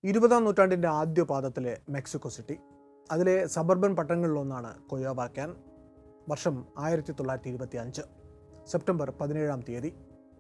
ഇരുപതാം നൂറ്റാണ്ടിൻ്റെ ആദ്യ പാദത്തിലെ മെക്സിക്കോ സിറ്റി അതിലെ സബർബൻ പട്ടണങ്ങളിലൊന്നാണ് കൊയോബാക്കാൻ വർഷം ആയിരത്തി തൊള്ളായിരത്തി ഇരുപത്തി അഞ്ച് സെപ്റ്റംബർ പതിനേഴാം തീയതി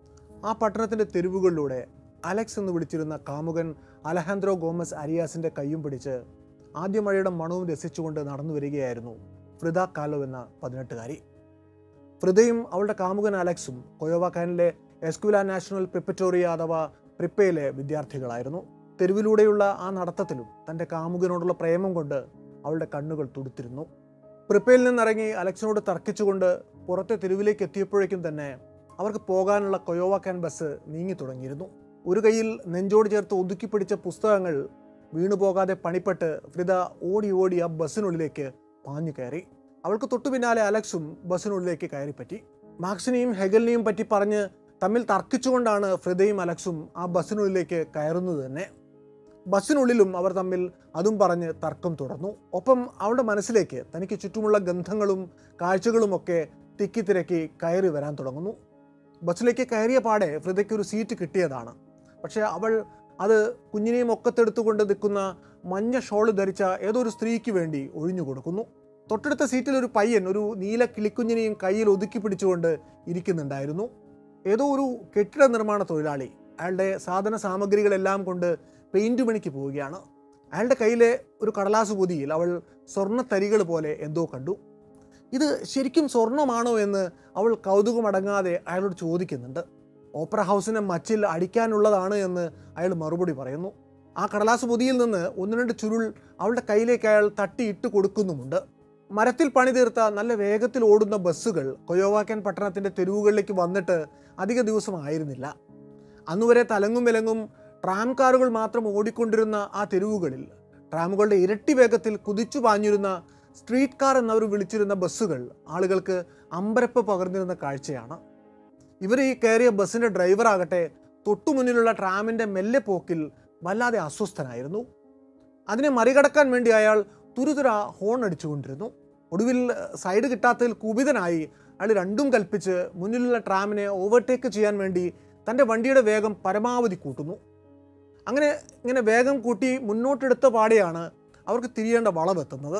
ആ പട്ടണത്തിൻ്റെ തെരുവുകളിലൂടെ അലക്സ് എന്ന് വിളിച്ചിരുന്ന കാമുകൻ അലഹാൻദ്രോ ഗോമസ് അരിയാസിൻ്റെ കയ്യും പിടിച്ച് ആദ്യ മഴയുടെ മണവും രസിച്ചുകൊണ്ട് നടന്നു വരികയായിരുന്നു ഫ്രിദ കാലോ എന്ന പതിനെട്ടുകാരി ഫ്രിദയും അവളുടെ കാമുകൻ അലക്സും കൊയോവാക്കാനിലെ എസ്കുല നാഷണൽ പ്രിപ്പറ്റോറിയ അഥവാ പ്രിപ്പയിലെ വിദ്യാർത്ഥികളായിരുന്നു തെരുവിലൂടെയുള്ള ആ നടത്തത്തിലും തൻ്റെ കാമുകനോടുള്ള പ്രേമം കൊണ്ട് അവളുടെ കണ്ണുകൾ തുടുത്തിരുന്നു പ്രിപ്പയിൽ നിന്നിറങ്ങി അലക്സിനോട് തർക്കിച്ചുകൊണ്ട് പുറത്തെ തെരുവിലേക്ക് എത്തിയപ്പോഴേക്കും തന്നെ അവർക്ക് പോകാനുള്ള കൊയോവാക്കാൻ ബസ് നീങ്ങി തുടങ്ങിയിരുന്നു ഒരു കൈയിൽ നെഞ്ചോട് ചേർത്ത് ഒതുക്കി പിടിച്ച പുസ്തകങ്ങൾ വീണുപോകാതെ പണിപ്പെട്ട് ഫ്രിദ ഓടി ഓടി ആ ബസ്സിനുള്ളിലേക്ക് പാഞ്ഞു കയറി അവൾക്ക് തൊട്ടു പിന്നാലെ അലക്സും ബസ്സിനുള്ളിലേക്ക് കയറിപ്പറ്റി മാർക്സിനെയും ഹെഗലിനെയും പറ്റി പറഞ്ഞ് തമ്മിൽ തർക്കിച്ചുകൊണ്ടാണ് ഫ്രിദയും അലക്സും ആ ബസ്സിനുള്ളിലേക്ക് കയറുന്നത് തന്നെ ബസ്സിനുള്ളിലും അവർ തമ്മിൽ അതും പറഞ്ഞ് തർക്കം തുടർന്നു ഒപ്പം അവളുടെ മനസ്സിലേക്ക് തനിക്ക് ചുറ്റുമുള്ള ഗന്ധങ്ങളും കാഴ്ചകളുമൊക്കെ തിക്കി തിരക്കി കയറി വരാൻ തുടങ്ങുന്നു ബസ്സിലേക്ക് കയറിയ പാടെ ഫ്രിദയ്ക്ക് ഒരു സീറ്റ് കിട്ടിയതാണ് പക്ഷേ അവൾ അത് കുഞ്ഞിനെയും ഒക്കത്തെടുത്തുകൊണ്ട് നിൽക്കുന്ന മഞ്ഞ ഷോള് ധരിച്ച ഏതോ ഒരു സ്ത്രീക്ക് വേണ്ടി ഒഴിഞ്ഞു കൊടുക്കുന്നു തൊട്ടടുത്ത സീറ്റിൽ ഒരു പയ്യൻ ഒരു നീല കിളിക്കുഞ്ഞിനെയും കയ്യിൽ ഒതുക്കി പിടിച്ചുകൊണ്ട് ഇരിക്കുന്നുണ്ടായിരുന്നു ഏതോ ഒരു കെട്ടിട നിർമ്മാണ തൊഴിലാളി അയാളുടെ സാധന സാമഗ്രികളെല്ലാം കൊണ്ട് പെയിന്റ് പണിക്ക് പോവുകയാണ് അയാളുടെ കയ്യിലെ ഒരു കടലാസ് പൊതിയിൽ അവൾ സ്വർണ്ണ തരികൾ പോലെ എന്തോ കണ്ടു ഇത് ശരിക്കും സ്വർണ്ണമാണോ എന്ന് അവൾ കൗതുകമടങ്ങാതെ അയാളോട് ചോദിക്കുന്നുണ്ട് ഓപ്പറ ഹൗസിനെ മച്ചിൽ അടിക്കാനുള്ളതാണ് എന്ന് അയാൾ മറുപടി പറയുന്നു ആ കടലാസ് പൊതിയിൽ നിന്ന് ഒന്ന് രണ്ട് ചുരുൾ അവളുടെ കയ്യിലേക്ക് അയാൾ തട്ടിയിട്ട് കൊടുക്കുന്നുമുണ്ട് മരത്തിൽ പണി തീർത്ത നല്ല വേഗത്തിൽ ഓടുന്ന ബസ്സുകൾ കൊയോവാക്കൻ പട്ടണത്തിൻ്റെ തെരുവുകളിലേക്ക് വന്നിട്ട് അധിക ദിവസമായിരുന്നില്ല അന്നുവരെ തലങ്ങും വിലങ്ങും ട്രാം കാറുകൾ മാത്രം ഓടിക്കൊണ്ടിരുന്ന ആ തെരുവുകളിൽ ട്രാമുകളുടെ ഇരട്ടി വേഗത്തിൽ കുതിച്ചു പാഞ്ഞിരുന്ന സ്ട്രീറ്റ് കാർ എന്നവർ വിളിച്ചിരുന്ന ബസ്സുകൾ ആളുകൾക്ക് അമ്പരപ്പ് പകർന്നിരുന്ന കാഴ്ചയാണ് ഇവർ ഈ കയറിയ ബസ്സിൻ്റെ ഡ്രൈവറാകട്ടെ തൊട്ടുമുന്നിലുള്ള ട്രാമിൻ്റെ മെല്ലെ പോക്കിൽ വല്ലാതെ അസ്വസ്ഥനായിരുന്നു അതിനെ മറികടക്കാൻ വേണ്ടി അയാൾ തുരുതുര ഹോൺ അടിച്ചുകൊണ്ടിരുന്നു ഒടുവിൽ സൈഡ് കിട്ടാത്തതിൽ കുപിതനായി അയാൾ രണ്ടും കൽപ്പിച്ച് മുന്നിലുള്ള ട്രാമിനെ ഓവർടേക്ക് ചെയ്യാൻ വേണ്ടി തൻ്റെ വണ്ടിയുടെ വേഗം പരമാവധി കൂട്ടുന്നു അങ്ങനെ ഇങ്ങനെ വേഗം കൂട്ടി മുന്നോട്ടെടുത്ത പാടെയാണ് അവർക്ക് തിരിയേണ്ട വളവെത്തുന്നത്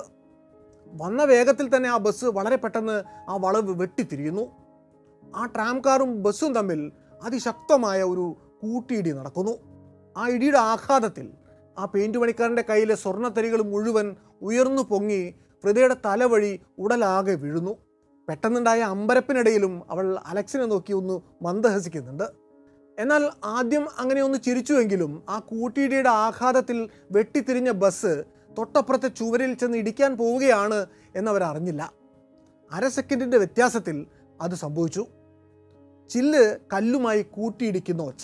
വന്ന വേഗത്തിൽ തന്നെ ആ ബസ് വളരെ പെട്ടെന്ന് ആ വളവ് വെട്ടിത്തിരിയുന്നു ആ ട്രാം കാറും ബസ്സും തമ്മിൽ അതിശക്തമായ ഒരു കൂട്ടിയിടി നടക്കുന്നു ആ ഇടിയുടെ ആഘാതത്തിൽ ആ പെയിന്റ് പണിക്കാരൻ്റെ കയ്യിലെ സ്വർണ്ണത്തരികൾ മുഴുവൻ ഉയർന്നു പൊങ്ങി ഹൃദയുടെ തലവഴി ഉടലാകെ വീഴുന്നു പെട്ടെന്നുണ്ടായ അമ്പരപ്പിനിടയിലും അവൾ അലക്സിനെ നോക്കി ഒന്ന് മന്ദഹസിക്കുന്നുണ്ട് എന്നാൽ ആദ്യം അങ്ങനെ ഒന്ന് ചിരിച്ചുവെങ്കിലും ആ കൂട്ടിയിടിയുടെ ആഘാതത്തിൽ വെട്ടിത്തിരിഞ്ഞ ബസ് തൊട്ടപ്പുറത്തെ ചുവരിൽ ചെന്ന് ഇടിക്കാൻ പോവുകയാണ് എന്നവർ അറിഞ്ഞില്ല അര സെക്കൻഡിൻ്റെ വ്യത്യാസത്തിൽ അത് സംഭവിച്ചു ചില്ല് കല്ലുമായി കൂട്ടിയിടിക്കുന്ന ഒച്ച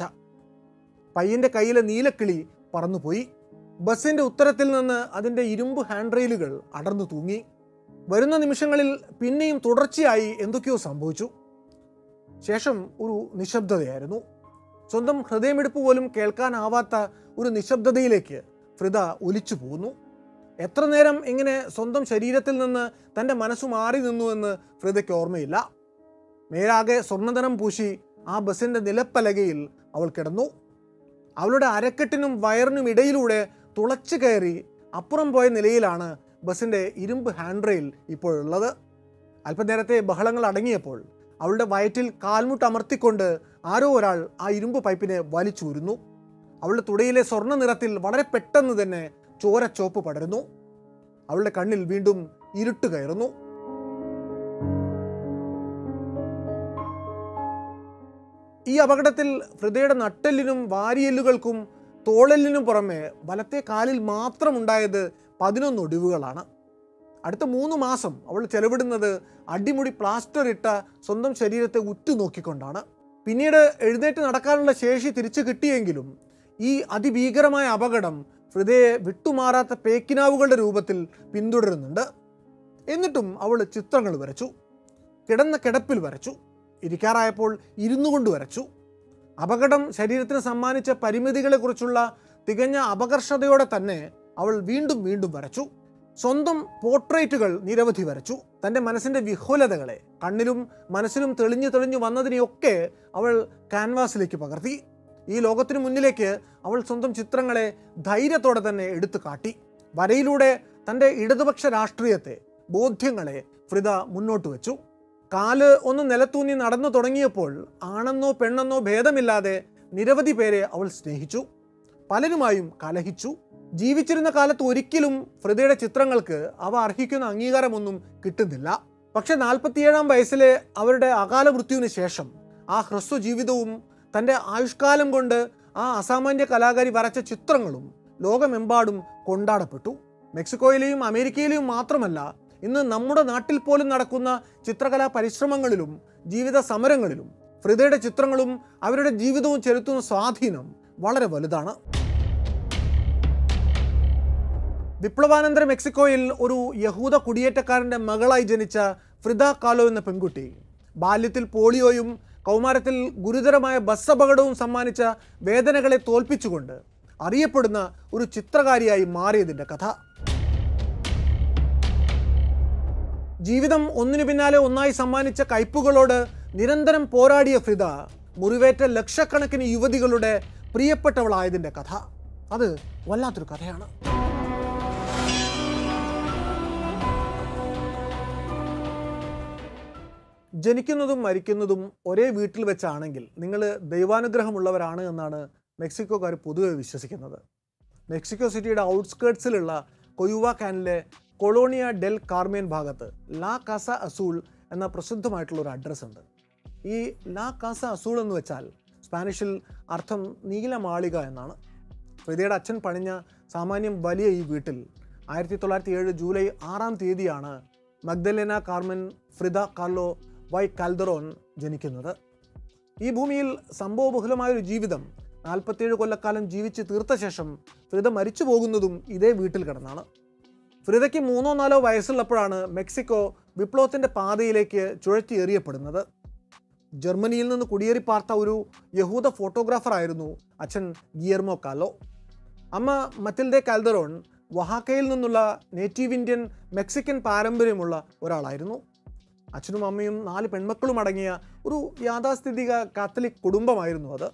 പയ്യൻ്റെ കയ്യിലെ നീലക്കിളി പറന്നുപോയി ബസ്സിൻ്റെ ഉത്തരത്തിൽ നിന്ന് അതിൻ്റെ ഇരുമ്പ് ഹാൻഡ് റെയിലുകൾ അടർന്നു തൂങ്ങി വരുന്ന നിമിഷങ്ങളിൽ പിന്നെയും തുടർച്ചയായി എന്തൊക്കെയോ സംഭവിച്ചു ശേഷം ഒരു നിശബ്ദതയായിരുന്നു സ്വന്തം ഹൃദയമിടിപ്പ് പോലും കേൾക്കാനാവാത്ത ഒരു നിശബ്ദതയിലേക്ക് ഫ്രിദ ഒലിച്ചു പോകുന്നു എത്ര നേരം ഇങ്ങനെ സ്വന്തം ശരീരത്തിൽ നിന്ന് തൻ്റെ മനസ്സ് മാറി നിന്നു എന്ന് ഫ്രിദയ്ക്ക് ഓർമ്മയില്ല മേലാകെ സ്വർണ്ണധനം പൂശി ആ ബസ്സിൻ്റെ നിലപ്പലകയിൽ അവൾ കിടന്നു അവളുടെ അരക്കെട്ടിനും വയറിനും ഇടയിലൂടെ തുളച്ചു കയറി അപ്പുറം പോയ നിലയിലാണ് ബസ്സിൻ്റെ ഇരുമ്പ് ഹാൻഡ് റെയിൽ ഇപ്പോഴുള്ളത് അല്പനേരത്തെ ബഹളങ്ങൾ അടങ്ങിയപ്പോൾ അവളുടെ വയറ്റിൽ കാൽമുട്ട് അമർത്തിക്കൊണ്ട് ആരോ ഒരാൾ ആ ഇരുമ്പ് പൈപ്പിനെ വലിച്ചൂരുന്നു അവളുടെ തുടയിലെ സ്വർണ്ണ നിറത്തിൽ വളരെ പെട്ടെന്ന് തന്നെ ചോരച്ചോപ്പ് പടരുന്നു അവളുടെ കണ്ണിൽ വീണ്ടും ഇരുട്ട് കയറുന്നു ഈ അപകടത്തിൽ ഹൃദയയുടെ നട്ടെല്ലിനും വാരിയെല്ലുകൾക്കും തോളെല്ലിനും പുറമെ വലത്തെ കാലിൽ മാത്രമുണ്ടായത് പതിനൊന്ന് ഒടിവുകളാണ് അടുത്ത മൂന്ന് മാസം അവൾ ചെലവിടുന്നത് അടിമുടി പ്ലാസ്റ്റർ ഇട്ട സ്വന്തം ശരീരത്തെ ഉറ്റുനോക്കിക്കൊണ്ടാണ് പിന്നീട് എഴുന്നേറ്റ് നടക്കാനുള്ള ശേഷി തിരിച്ചു കിട്ടിയെങ്കിലും ഈ അതിഭീകരമായ അപകടം ഹൃദയെ വിട്ടുമാറാത്ത പേക്കിനാവുകളുടെ രൂപത്തിൽ പിന്തുടരുന്നുണ്ട് എന്നിട്ടും അവൾ ചിത്രങ്ങൾ വരച്ചു കിടന്ന കിടപ്പിൽ വരച്ചു ഇരിക്കാറായപ്പോൾ ഇരുന്നു കൊണ്ട് വരച്ചു അപകടം ശരീരത്തിന് സമ്മാനിച്ച പരിമിതികളെക്കുറിച്ചുള്ള തികഞ്ഞ അപകർഷതയോടെ തന്നെ അവൾ വീണ്ടും വീണ്ടും വരച്ചു സ്വന്തം പോർട്രേറ്റുകൾ നിരവധി വരച്ചു തൻ്റെ മനസ്സിൻ്റെ വിഹുലതകളെ കണ്ണിലും മനസ്സിലും തെളിഞ്ഞു തെളിഞ്ഞു വന്നതിനെയൊക്കെ അവൾ ക്യാൻവാസിലേക്ക് പകർത്തി ഈ ലോകത്തിനു മുന്നിലേക്ക് അവൾ സ്വന്തം ചിത്രങ്ങളെ ധൈര്യത്തോടെ തന്നെ എടുത്തു കാട്ടി വരയിലൂടെ തൻ്റെ ഇടതുപക്ഷ രാഷ്ട്രീയത്തെ ബോധ്യങ്ങളെ ഫ്രിദ മുന്നോട്ട് വെച്ചു കാല് ഒന്ന് നിലത്തൂന്നി നടന്നു തുടങ്ങിയപ്പോൾ ആണെന്നോ പെണ്ണെന്നോ ഭേദമില്ലാതെ നിരവധി പേരെ അവൾ സ്നേഹിച്ചു പലരുമായും കലഹിച്ചു ജീവിച്ചിരുന്ന കാലത്ത് ഒരിക്കലും ഫ്രിദയുടെ ചിത്രങ്ങൾക്ക് അവ അർഹിക്കുന്ന അംഗീകാരമൊന്നും കിട്ടുന്നില്ല പക്ഷെ നാൽപ്പത്തിയേഴാം വയസ്സിലെ അവരുടെ അകാല മൃത്യുവിന് ശേഷം ആ ഹ്രസ്വ ജീവിതവും തൻ്റെ ആയുഷ്കാലം കൊണ്ട് ആ അസാമാന്യ കലാകാരി വരച്ച ചിത്രങ്ങളും ലോകമെമ്പാടും കൊണ്ടാടപ്പെട്ടു മെക്സിക്കോയിലെയും അമേരിക്കയിലെയും മാത്രമല്ല ഇന്ന് നമ്മുടെ നാട്ടിൽ പോലും നടക്കുന്ന ചിത്രകലാ പരിശ്രമങ്ങളിലും ജീവിത സമരങ്ങളിലും ഫ്രിദയുടെ ചിത്രങ്ങളും അവരുടെ ജീവിതവും ചെലുത്തുന്ന സ്വാധീനം വളരെ വലുതാണ് വിപ്ലവാനന്തര മെക്സിക്കോയിൽ ഒരു യഹൂദ കുടിയേറ്റക്കാരൻ്റെ മകളായി ജനിച്ച ഫ്രിദ കാലോ എന്ന പെൺകുട്ടി ബാല്യത്തിൽ പോളിയോയും കൗമാരത്തിൽ ഗുരുതരമായ ബസ് അപകടവും സമ്മാനിച്ച വേദനകളെ തോൽപ്പിച്ചുകൊണ്ട് അറിയപ്പെടുന്ന ഒരു ചിത്രകാരിയായി മാറിയതിൻ്റെ കഥ ജീവിതം ഒന്നിനു പിന്നാലെ ഒന്നായി സമ്മാനിച്ച കയ്പുകളോട് നിരന്തരം പോരാടിയ ഫ്രിദ മുറിവേറ്റ ലക്ഷക്കണക്കിന് യുവതികളുടെ പ്രിയപ്പെട്ടവളായതിൻ്റെ കഥ അത് വല്ലാത്തൊരു കഥയാണ് ജനിക്കുന്നതും മരിക്കുന്നതും ഒരേ വീട്ടിൽ വെച്ചാണെങ്കിൽ നിങ്ങൾ ദൈവാനുഗ്രഹമുള്ളവരാണ് എന്നാണ് മെക്സിക്കോക്കാർ പൊതുവെ വിശ്വസിക്കുന്നത് മെക്സിക്കോ സിറ്റിയുടെ ഔട്ട്സ്കേർട്സിലുള്ള കൊയുവ കാനിലെ കൊളോണിയ ഡെൽ കാർമേൻ ഭാഗത്ത് ലാ കാസ അസൂൾ എന്ന പ്രസിദ്ധമായിട്ടുള്ള ഒരു അഡ്രസ്സ് ഉണ്ട് ഈ ലാ കാസ അസൂൾ എന്ന് വെച്ചാൽ സ്പാനിഷിൽ അർത്ഥം നീലമാളിക എന്നാണ് ഫ്രിദയുടെ അച്ഛൻ പണിഞ്ഞ സാമാന്യം വലിയ ഈ വീട്ടിൽ ആയിരത്തി തൊള്ളായിരത്തി ഏഴ് ജൂലൈ ആറാം തീയതിയാണ് Magdalena Carmen Frida Kahlo y Calderon ജനിക്കുന്നത് ഈ ഭൂമിയിൽ സംഭവബഹുലമായൊരു ജീവിതം നാൽപ്പത്തേഴ് കൊല്ലക്കാലം ജീവിച്ച് തീർത്ത ശേഷം ഫ്രിദ മരിച്ചു പോകുന്നതും ഇതേ വീട്ടിൽ കിടന്നാണ് ഫ്രിദയ്ക്ക് മൂന്നോ നാലോ വയസ്സുള്ളപ്പോഴാണ് മെക്സിക്കോ വിപ്ലവത്തിൻ്റെ പാതയിലേക്ക് ചുഴറ്റി എറിയപ്പെടുന്നത് ജർമ്മനിയിൽ നിന്ന് കുടിയേറി പാർത്ത ഒരു യഹൂദ ഫോട്ടോഗ്രാഫർ ആയിരുന്നു അച്ഛൻ ഗിയർമോ കാലോ അമ്മ മറ്റിൽഡെ കാൽദറോൺ വഹാക്കയിൽ നിന്നുള്ള നേറ്റീവ് ഇന്ത്യൻ മെക്സിക്കൻ പാരമ്പര്യമുള്ള ഒരാളായിരുന്നു അച്ഛനും അമ്മയും നാല് പെൺമക്കളും അടങ്ങിയ ഒരു യാഥാസ്ഥിതിക കാത്തലിക് കുടുംബമായിരുന്നു അത്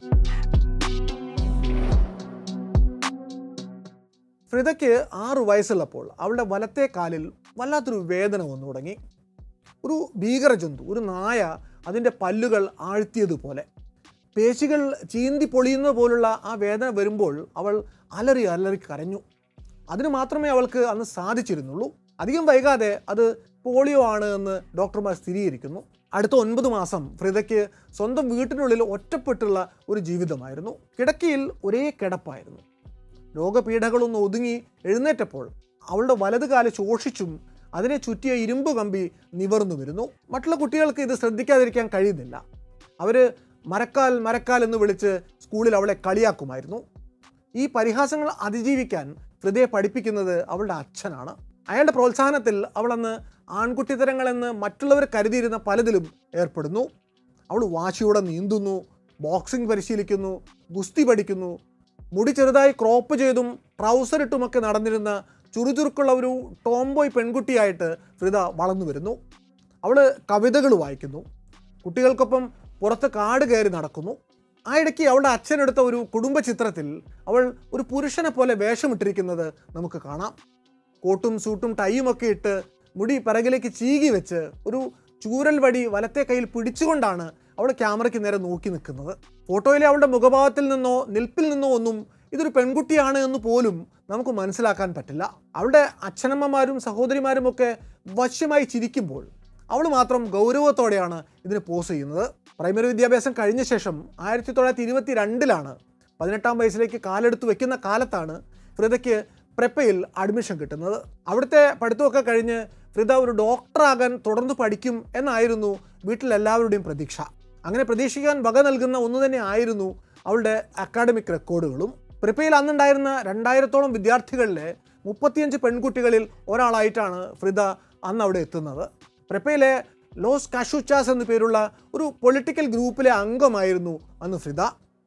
ഫ്രിദയ്ക്ക് ആറു വയസ്സുള്ളപ്പോൾ അവളുടെ വലത്തെ കാലിൽ വല്ലാത്തൊരു വേദന വന്നു തുടങ്ങി ഒരു ഭീകരജന്തു ഒരു നായ അതിൻ്റെ പല്ലുകൾ ആഴ്ത്തിയതുപോലെ പേശികൾ ചീന്തി പൊളിയുന്ന പോലുള്ള ആ വേദന വരുമ്പോൾ അവൾ അലറി അലറി കരഞ്ഞു അതിന് മാത്രമേ അവൾക്ക് അന്ന് സാധിച്ചിരുന്നുള്ളൂ അധികം വൈകാതെ അത് പോളിയോ ആണ് എന്ന് ഡോക്ടർമാർ സ്ഥിരീകരിക്കുന്നു അടുത്ത ഒൻപത് മാസം ഫ്രിദയ്ക്ക് സ്വന്തം വീട്ടിനുള്ളിൽ ഒറ്റപ്പെട്ടുള്ള ഒരു ജീവിതമായിരുന്നു കിടക്കയിൽ ഒരേ കിടപ്പായിരുന്നു രോഗപീഠകളൊന്ന് ഒതുങ്ങി എഴുന്നേറ്റപ്പോൾ അവളുടെ വലത് കാല് ശോഷിച്ചും അതിനെ ചുറ്റിയ ഇരുമ്പ് കമ്പി നിവർന്നു വരുന്നു മറ്റുള്ള കുട്ടികൾക്ക് ഇത് ശ്രദ്ധിക്കാതിരിക്കാൻ കഴിയുന്നില്ല അവർ മരക്കാൽ മരക്കാൽ എന്ന് വിളിച്ച് സ്കൂളിൽ അവളെ കളിയാക്കുമായിരുന്നു ഈ പരിഹാസങ്ങൾ അതിജീവിക്കാൻ ഹൃദയെ പഠിപ്പിക്കുന്നത് അവളുടെ അച്ഛനാണ് അയാളുടെ പ്രോത്സാഹനത്തിൽ അവൾ അന്ന് ആൺകുട്ടിത്തരങ്ങളെന്ന് മറ്റുള്ളവർ കരുതിയിരുന്ന പലതിലും ഏർപ്പെടുന്നു അവൾ വാശിയോടെ നീന്തുന്നു ബോക്സിംഗ് പരിശീലിക്കുന്നു ഗുസ്തി പഠിക്കുന്നു മുടി ചെറുതായി ക്രോപ്പ് ചെയ്തും ട്രൗസർ ഇട്ടുമൊക്കെ നടന്നിരുന്ന ചുറുചുറുക്കുള്ള ഒരു ടോംബോയ് പെൺകുട്ടിയായിട്ട് ഫ്രിദ വളർന്നു വരുന്നു അവൾ കവിതകൾ വായിക്കുന്നു കുട്ടികൾക്കൊപ്പം പുറത്ത് കാട് കയറി നടക്കുന്നു ആ ഇടയ്ക്ക് അവളുടെ അച്ഛനെടുത്ത ഒരു കുടുംബ ചിത്രത്തിൽ അവൾ ഒരു പുരുഷനെ പോലെ വേഷമിട്ടിരിക്കുന്നത് നമുക്ക് കാണാം കോട്ടും സൂട്ടും ടൈയും ഒക്കെ ഇട്ട് മുടി പിറകിലേക്ക് ചീകി വെച്ച് ഒരു ചൂരൽ വടി വലത്തെ കയ്യിൽ പിടിച്ചുകൊണ്ടാണ് അവൾ ക്യാമറയ്ക്ക് നേരെ നോക്കി നിൽക്കുന്നത് ഫോട്ടോയിലെ അവളുടെ മുഖഭാവത്തിൽ നിന്നോ നിൽപ്പിൽ നിന്നോ ഒന്നും ഇതൊരു പെൺകുട്ടിയാണ് എന്ന് പോലും നമുക്ക് മനസ്സിലാക്കാൻ പറ്റില്ല അവളുടെ അച്ഛനമ്മമാരും സഹോദരിമാരും ഒക്കെ വശ്യമായി ചിരിക്കുമ്പോൾ അവൾ മാത്രം ഗൗരവത്തോടെയാണ് ഇതിന് പോസ് ചെയ്യുന്നത് പ്രൈമറി വിദ്യാഭ്യാസം കഴിഞ്ഞ ശേഷം ആയിരത്തി തൊള്ളായിരത്തി ഇരുപത്തി രണ്ടിലാണ് പതിനെട്ടാം വയസ്സിലേക്ക് കാലെടുത്ത് വെക്കുന്ന കാലത്താണ് ഫ്രിദയ്ക്ക് പ്രെപ്പയിൽ അഡ്മിഷൻ കിട്ടുന്നത് അവിടുത്തെ പഠിത്തമൊക്കെ കഴിഞ്ഞ് ഫ്രിദ ഒരു ഡോക്ടറാകാൻ തുടർന്ന് പഠിക്കും എന്നായിരുന്നു വീട്ടിലെല്ലാവരുടെയും പ്രതീക്ഷ അങ്ങനെ പ്രതീക്ഷിക്കാൻ വക നൽകുന്ന ഒന്ന് തന്നെ ആയിരുന്നു അവളുടെ അക്കാഡമിക് റെക്കോർഡുകളും പ്രിപ്പയിൽ അന്നുണ്ടായിരുന്ന രണ്ടായിരത്തോളം വിദ്യാർത്ഥികളിലെ മുപ്പത്തിയഞ്ച് പെൺകുട്ടികളിൽ ഒരാളായിട്ടാണ് ഫ്രിദ അന്ന് അവിടെ എത്തുന്നത് പ്രിപ്പയിലെ ലോസ് കാഷുച്ചാസ് എന്നു പേരുള്ള ഒരു പൊളിറ്റിക്കൽ ഗ്രൂപ്പിലെ അംഗമായിരുന്നു അന്ന് ഫ്രിദ